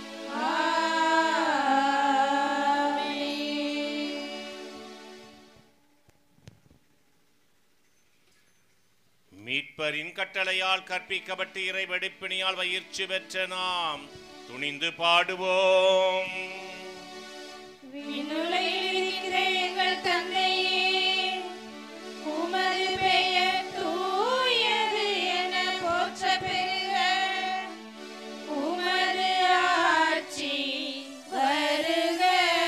ஆமென் மீட்பரின் கட்டளையால் கற்பிக்கப்பட்டு இறை வெடிப்பினியால் பயிற்சி பெற்ற நாம் துணிந்து பாடுவோம் விண்ணுலகில் இருக்கிற எங்கள் தந்தையே உமது பெயர் தூயது என போற்ற பெறுக உமது ஆட்சி வருக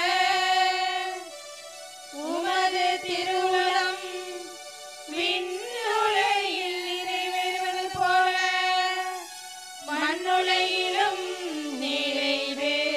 உமது திருவுளம் விண்ணுலகில் நிறைவேறுவது போல மண்ணுலகிலும் நிறைவேறுக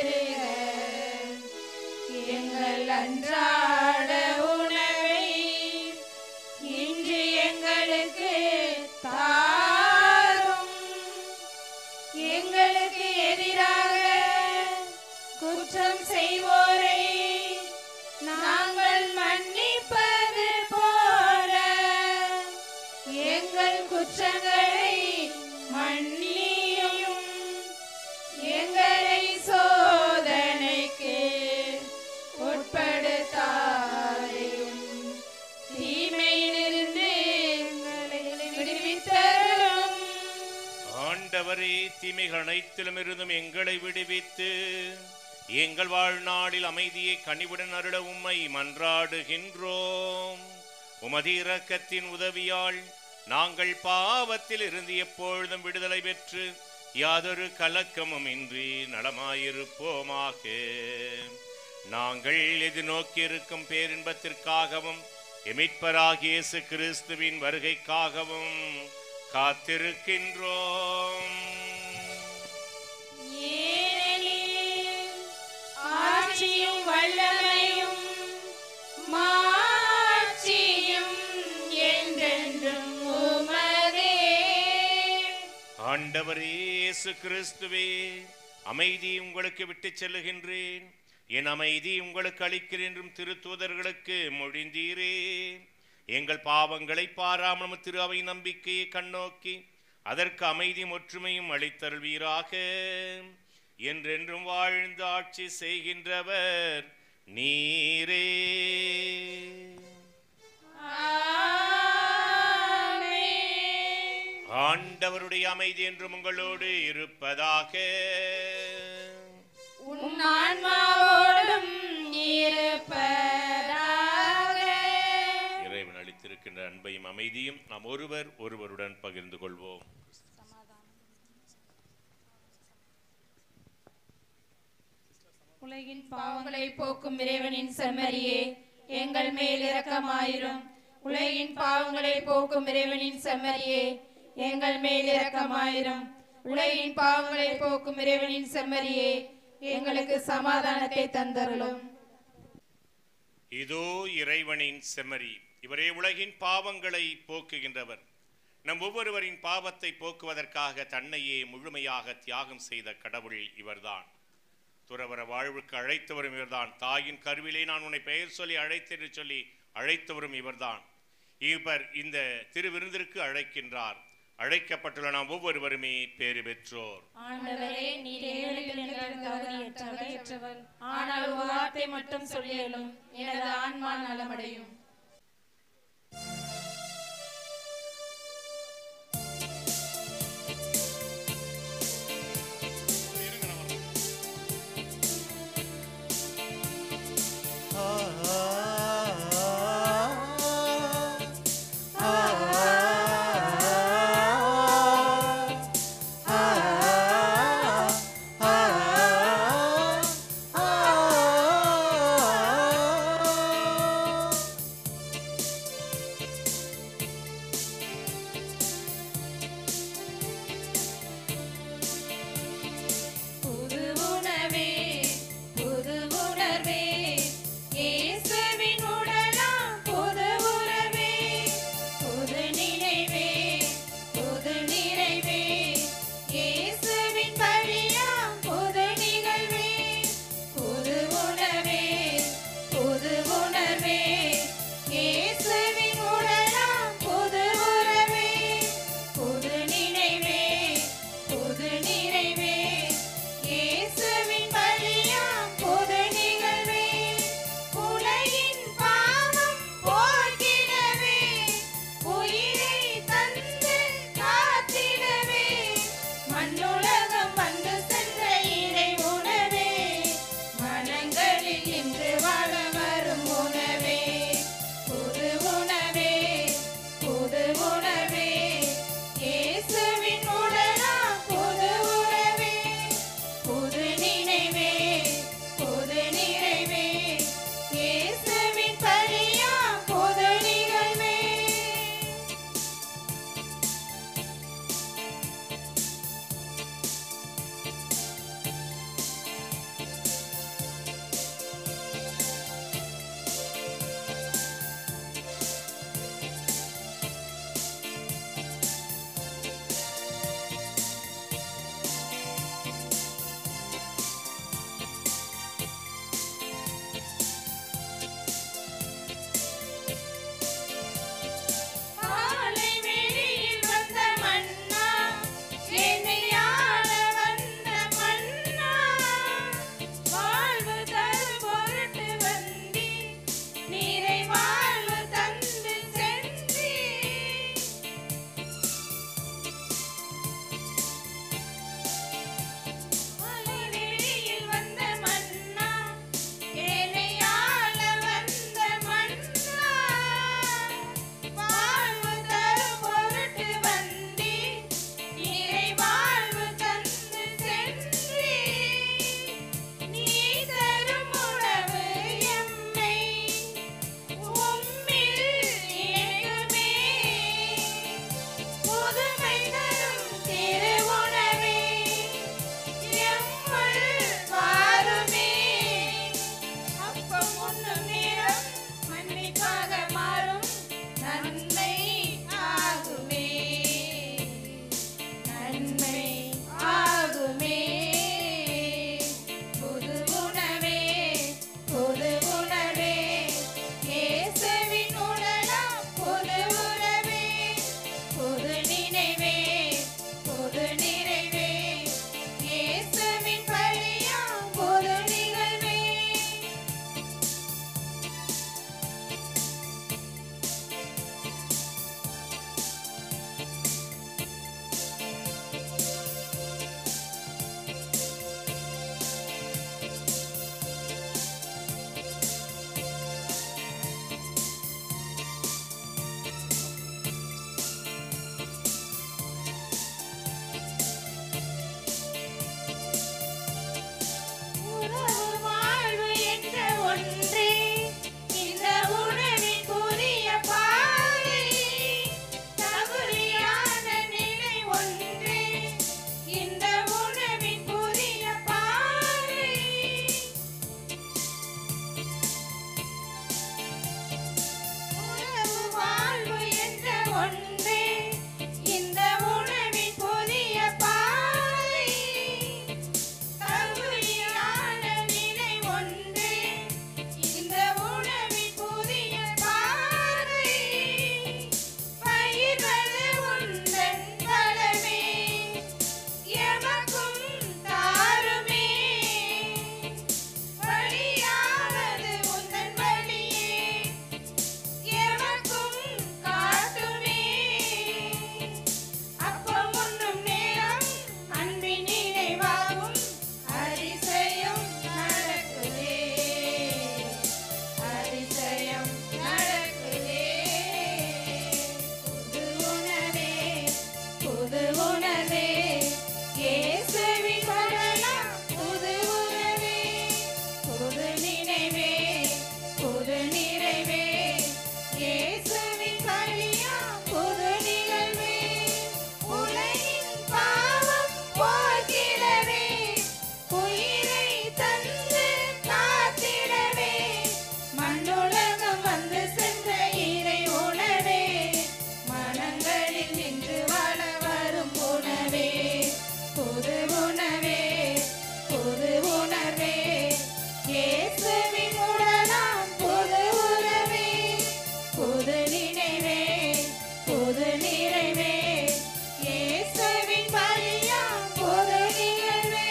தீமைகள் அனைத்திலுமிருந்தும் எங்களை விடுவித்து எங்கள் வாழ்நாளில் அமைதியை கனிவுடன் அருள உம்மை மன்றாடுகின்றோம் உமது இரக்கத்தின் உதவியால் நாங்கள் பாவத்தில் இருந்து எப்பொழுதும் விடுதலை பெற்று யாதொரு கலக்கமும் இன்றி நலமாயிருப்போமாக நாங்கள் எதிர்நோக்கியிருக்கும் பேரின்பத்திற்காகவும் எமிட்பராகிய இயேசு கிறிஸ்துவின் வருகைக்காகவும் காத்திருக்கின்றோம் ஏனெனில் ஆட்சியும் வல்லமையும் மாட்சியும் என்றென்றும் உமதே ஆண்டவரே இயேசு கிறிஸ்துவே அமைதி உங்களுக்கு விட்டுச் செல்லுகின்றேன் என் அமைதி உங்களுக்கு அளிக்கிறேன் என்றும் திருத்தூதர்களுக்கு மொழிந்தீரே எங்கள் பாவங்களை பாராமல் உமது திரு அவை நம்பிக்கையை கண்ணோக்கி அதற்கு அமைதியும் ஒற்றுமையும் அளித்தருள்வீராக என்றென்றும் வாழ்ந்து ஆட்சி செய்கின்றவர் நீரே ஆண்டவருடைய அமைதி என்றும் உங்களோடு இருப்பதாக உன் ஆன்மாவோடும் இருப்பதாக இறைவன் அளித்திருக்கின்ற அன்பையும் அமைதியும் நாம் ஒருவர் ஒருவருடன் பகிர்ந்து கொள்வோம் உலகின் பாவங்களை போக்கும் இறைவனின் செம்மறியே எங்கள் மேல் இரக்கமாயிரும் உலகின் பாவங்களை போக்கும் இறைவனின் செம்மறியே எங்கள் மேல் இரக்கமாயிரும் உலகின் பாவங்களை போக்கும் இறைவனின் செம்மறியே எங்களுக்கு சமாதானத்தை தந்தருளும் இதோ இறைவனின் செம்மறி இவரே உலகின் பாவங்களை போக்குகின்றவர் நம் ஒவ்வொருவரின் பாவத்தை போக்குவதற்காக தன்னையே முழுமையாக தியாகம் செய்த கடவுள் இவர்தான் துறவர வாழ்வுக்கு அழைத்தவரும் இவர்தான் தாயின் கருவிலே நான் உன்னை பெயர் சொல்லி அழைத்தேன் என்று சொல்லி அழைத்தவரும் இவர்தான் இவர் இந்த திருவிருந்திற்கு அழைக்கின்றார் அழைக்கப்பட்டுள்ள நாம் ஒவ்வொருவருமே பேறு பெற்றோர் ஆண்டவரே நீர் ஏழைகள் எங்கள் தகுதியற்றவர் ஆனால் ஒரு வார்த்தை மட்டும் சொல்லியலும் எனது ஆன்மா நலமடையும் ஆ ஒன்றே இந்த உணவின் புதிய பாதை தகுதியான நிலை ஒன்றே இந்த உணவின் புதிய பாதை பயிர்வது உந்தன் பலமே எமக்கும் தாருமே வழியாவது உந்தன் வழியே எமக்கும் காட்டுமே அப்பம் உண்ணும் நேரம் அன்பின் நினைவாகும் அதிசயம் நடக்குதே அதிசயம் நடக்குதே புது உணவே புது உணவே இயேசுவின் வரலாம் புது உணவே புது நினைவே புது நிறைவே இயேசுவின் பலியா புது நிகழ்வே உலகின் பாவம் போக்கிடவே உயிரை தந்து காத்திடவே மண்ணுலகம் வந்து சென்ற இறை உணவே மனங்களில் நின்று வாழ வரும் உணவே புது உணவே புது உணர்வே இயேசுவின் உடலாம் புது உறவே புது நினைவே புது நிறைவே இயேசுவின் பலியா புது நிகழ்வே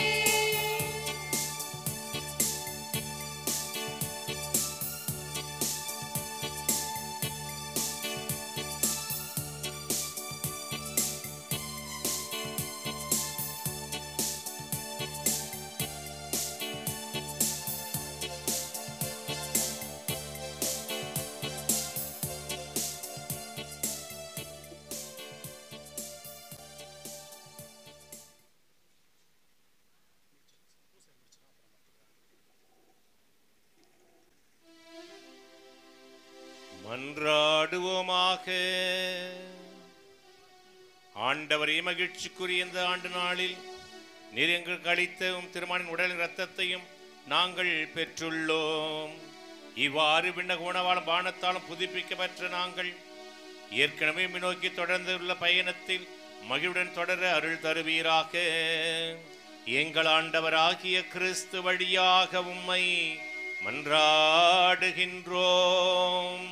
மன்றாடுவோமாக ஆண்டவரே மகிழ்ச்சிக்குரிய இந்த ஆண்டு நாளில் நீர் எங்களுக்கு அளித்த உம் திருமணின் உடலின் இரத்தத்தையும் நாங்கள் பெற்றுள்ளோம் இவ்வாறு விண்ணக உணவாலும் பானத்தாலும் புதுப்பிக்கப்பெற்ற நாங்கள் ஏற்கனவே நோக்கி தொடர்ந்துள்ள பயணத்தில் மகிழ்வுடன் தொடர அருள் தருவீராக எங்கள் ஆண்டவராகிய கிறிஸ்து வழியாக உம்மை மன்றாடுகின்றோம்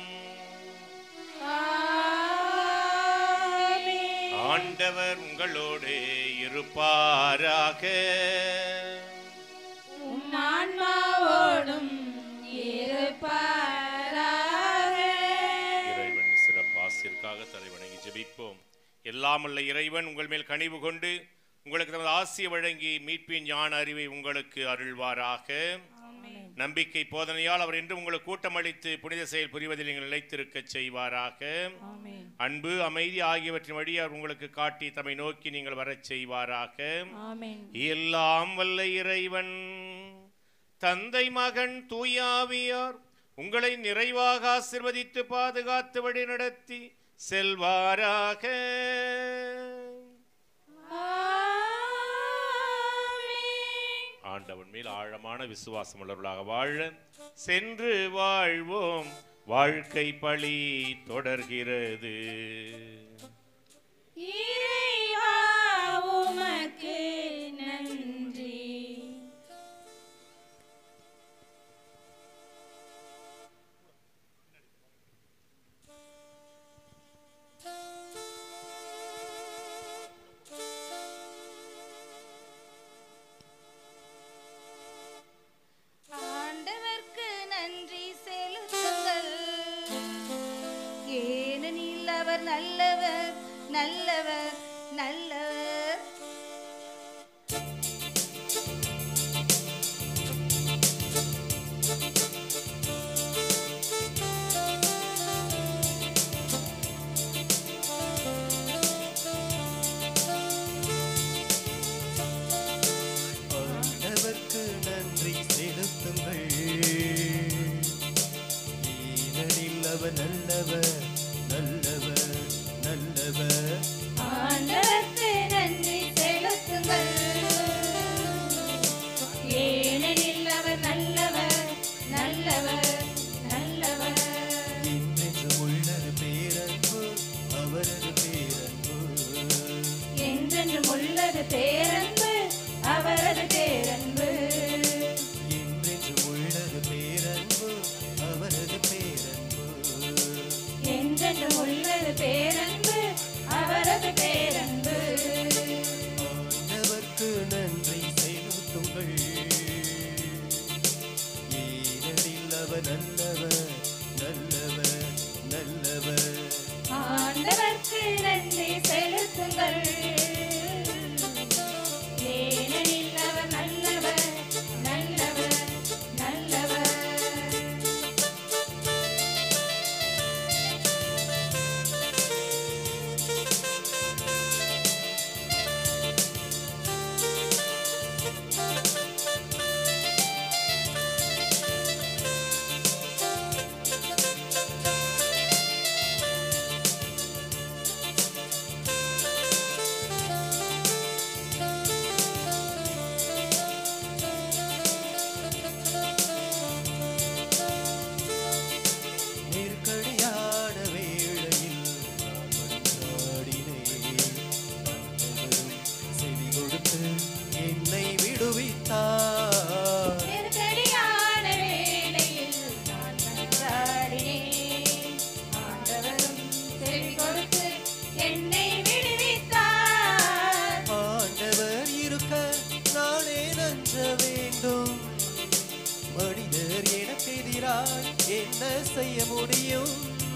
ஆண்டவர் உங்களோடு இருப்பாராக உம் ஆன்மாவோடும் இருப்பாராக இறைவன் சிறப்பாசிற்காக தலைவணங்கி ஜெபிப்போம் எல்லாமல்ல இறைவன் உங்கள் மேல் கனிவு கொண்டு உங்களுக்கு தமது ஆசிய வழங்கி மீட்பின் ஞான அறிவை உங்களுக்கு அருள்வாராக நம்பிக்கை போதனையால் அவர் என்று உங்களுக்கு கூட்டமளித்து புனித செயல் புரிவதில் நீங்கள் நிலைத்திருக்கச் செய்வாராக அன்பு அமைதி ஆகியவற்றின் வழி அவர் உங்களுக்கு காட்டி தம்மை நோக்கி நீங்கள் வரச் செய்வாராக ஆமென். எல்லாம் வல்ல இறைவன் தந்தை மகன் தூயாவியார் உங்களை நிறைவாக ஆசிர்வதித்து பாதுகாத்து வழி நடத்தி செல்வாராக ஆண்டவன் மேல் ஆழமான விசுவாசம் உள்ளவர்களாக வாழ சென்று வாழ்வோம் வாழ்க்கை பழி தொடர்கிறது இறைவா உமக்கு நன்றி ஆண்டவர்க்கு நன்றி செலுத்துங்கள் ஏனெனில் அவர் நல்லவர் நல்லவர் நல்லவர் ஆண்டவர்க்கு நன்றி செலுத்துங்கள் ஏனெனில் அவர் நல்லவர் நல்லவர் நல்லவர் ஆண்டவர்க்கு நன்றி செலுத்துங்கள் ஏனெனில் அவர் நல்லவர் நல்லவர் நல்லவர் என்றென்று உள்ளது பேரன்பு அவரது என்றென்றும் உள்ளது பேரன்பு அவரது பேரன்பு ஆண்டவர்க்கு நன்றி செலுத்துங்கள் ஏனெனில் அவர் நல்லவர் நல்லவர் நல்லவர் ஆண்டவர்க்கு நன்றி செலுத்துங்கள் ஏனெனில் அவர் நல்லவர் நல்லவர் நல்லவர் நெருக்கடியான வேளையில் நான் மன்றாடினேன் ஆண்டவரும் செவி கொடுத்து என்னை விடுவித்தார் நெருக்கடியான வேளையில் நான் மன்றாடினேன். ஆண்டவரும் செவி கொடுத்து என்னை விடுவித்தார். ஆண்டவர் இருக்க நானே நன்ற வேண்டும் மனிதர் எனக்கு எதிராய் என்ன செய்ய முடியும்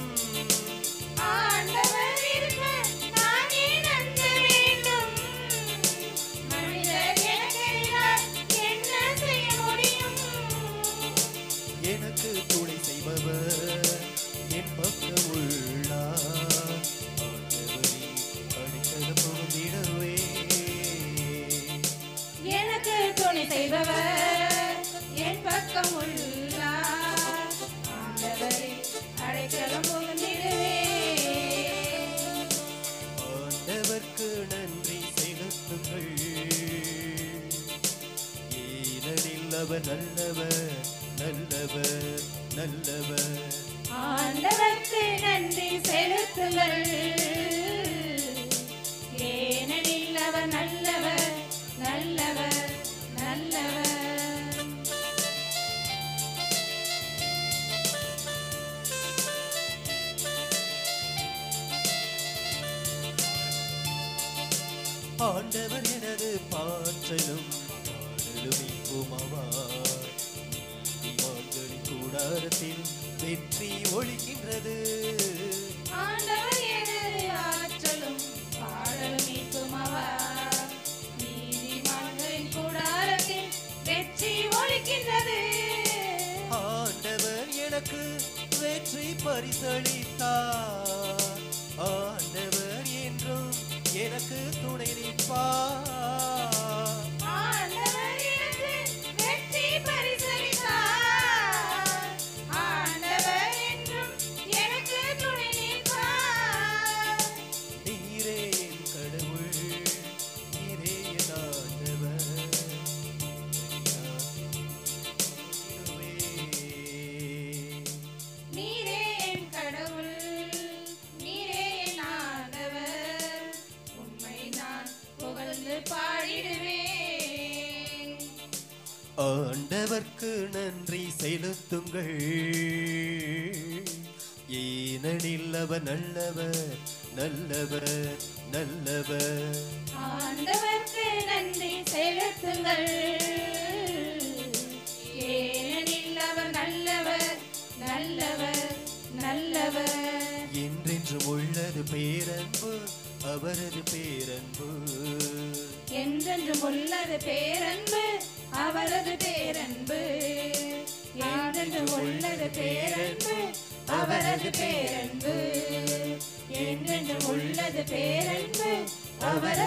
ஆண்டவர் இருக்க நான் ஏன் அஞ்ச வேண்டும்? மனிதர் எனக்கு எதிராய் என்ன செய்ய முடியும்? எனக்கு துணை செய்பவர் என் பக்கம் உள்ளார் ஆண்டவரின் அடிக்கலம் புகுந்திடவே எனக்கு துணை செய்பவர் என் பக்கம் உள்ளார் ஆண்டவரே அடைக்கலம் புகுந்திடுவேன் ஆண்டவர்க்கு நன்றி செலுத்துங்கள் ஏனெனில் அவர் நல்லவர் நல்லவர் நல்லவர் ஆண்டவர்க்கு நன்றி செலுத்துங்கள் ஏனெனில் அவர் நல்லவர் நல்லவர் நல்லவர் ஆண்டவர் எனது பாற்றலும் பாடலும் இன்புமாவார் நீதிமான்களின் கூடாரத்தில் வெற்றி ஒழிக்கின்றது ஆண்டவர் எனது ஆற்றலும் பாடலும் மீட்புமவர் நீதிமான்களின் கூடாரத்தில் வெற்றி ஒழிக்கின்றது ஆண்டவர் எனக்கு வெற்றி பரிசளித்தார் ஆண்டவர் என்றும் எனக்கு துணை நிற்பார் ஆண்டவர் எனக்கு வெற்றி பரிசளித்தார் ஆண்டவர் என்றும் எனக்கு துணை நிற்பார் நீரே என் கடவுள் நீரே என் ஆண்டவர் நீரே என் கடவுள் நீரே என் ஆண்டவர் உம்மை நான் புகழ்ந்து பாடிடுவேன் ஆண்டவர்க்கு நன்றி செலுத்துங்கள் ஏனெனில் அவர் நல்லவர் நல்லவர் நல்லவர் ஆண்டவர்க்கு நன்றி செலுத்துங்கள் ஏனெனில் அவர் நல்லவர் நல்லவர் நல்லவர் என்றென்றும் உள்ளது பேரன்பு அவரது பேரன்பு என்றென்றும் உள்ளது பேரன்பு அவரது பேரன்பு என்றென்றும் உள்ளது பேரன்பு அவரது பேரன்பு என்றென்றும் உள்ளது பேரன்பு அவரது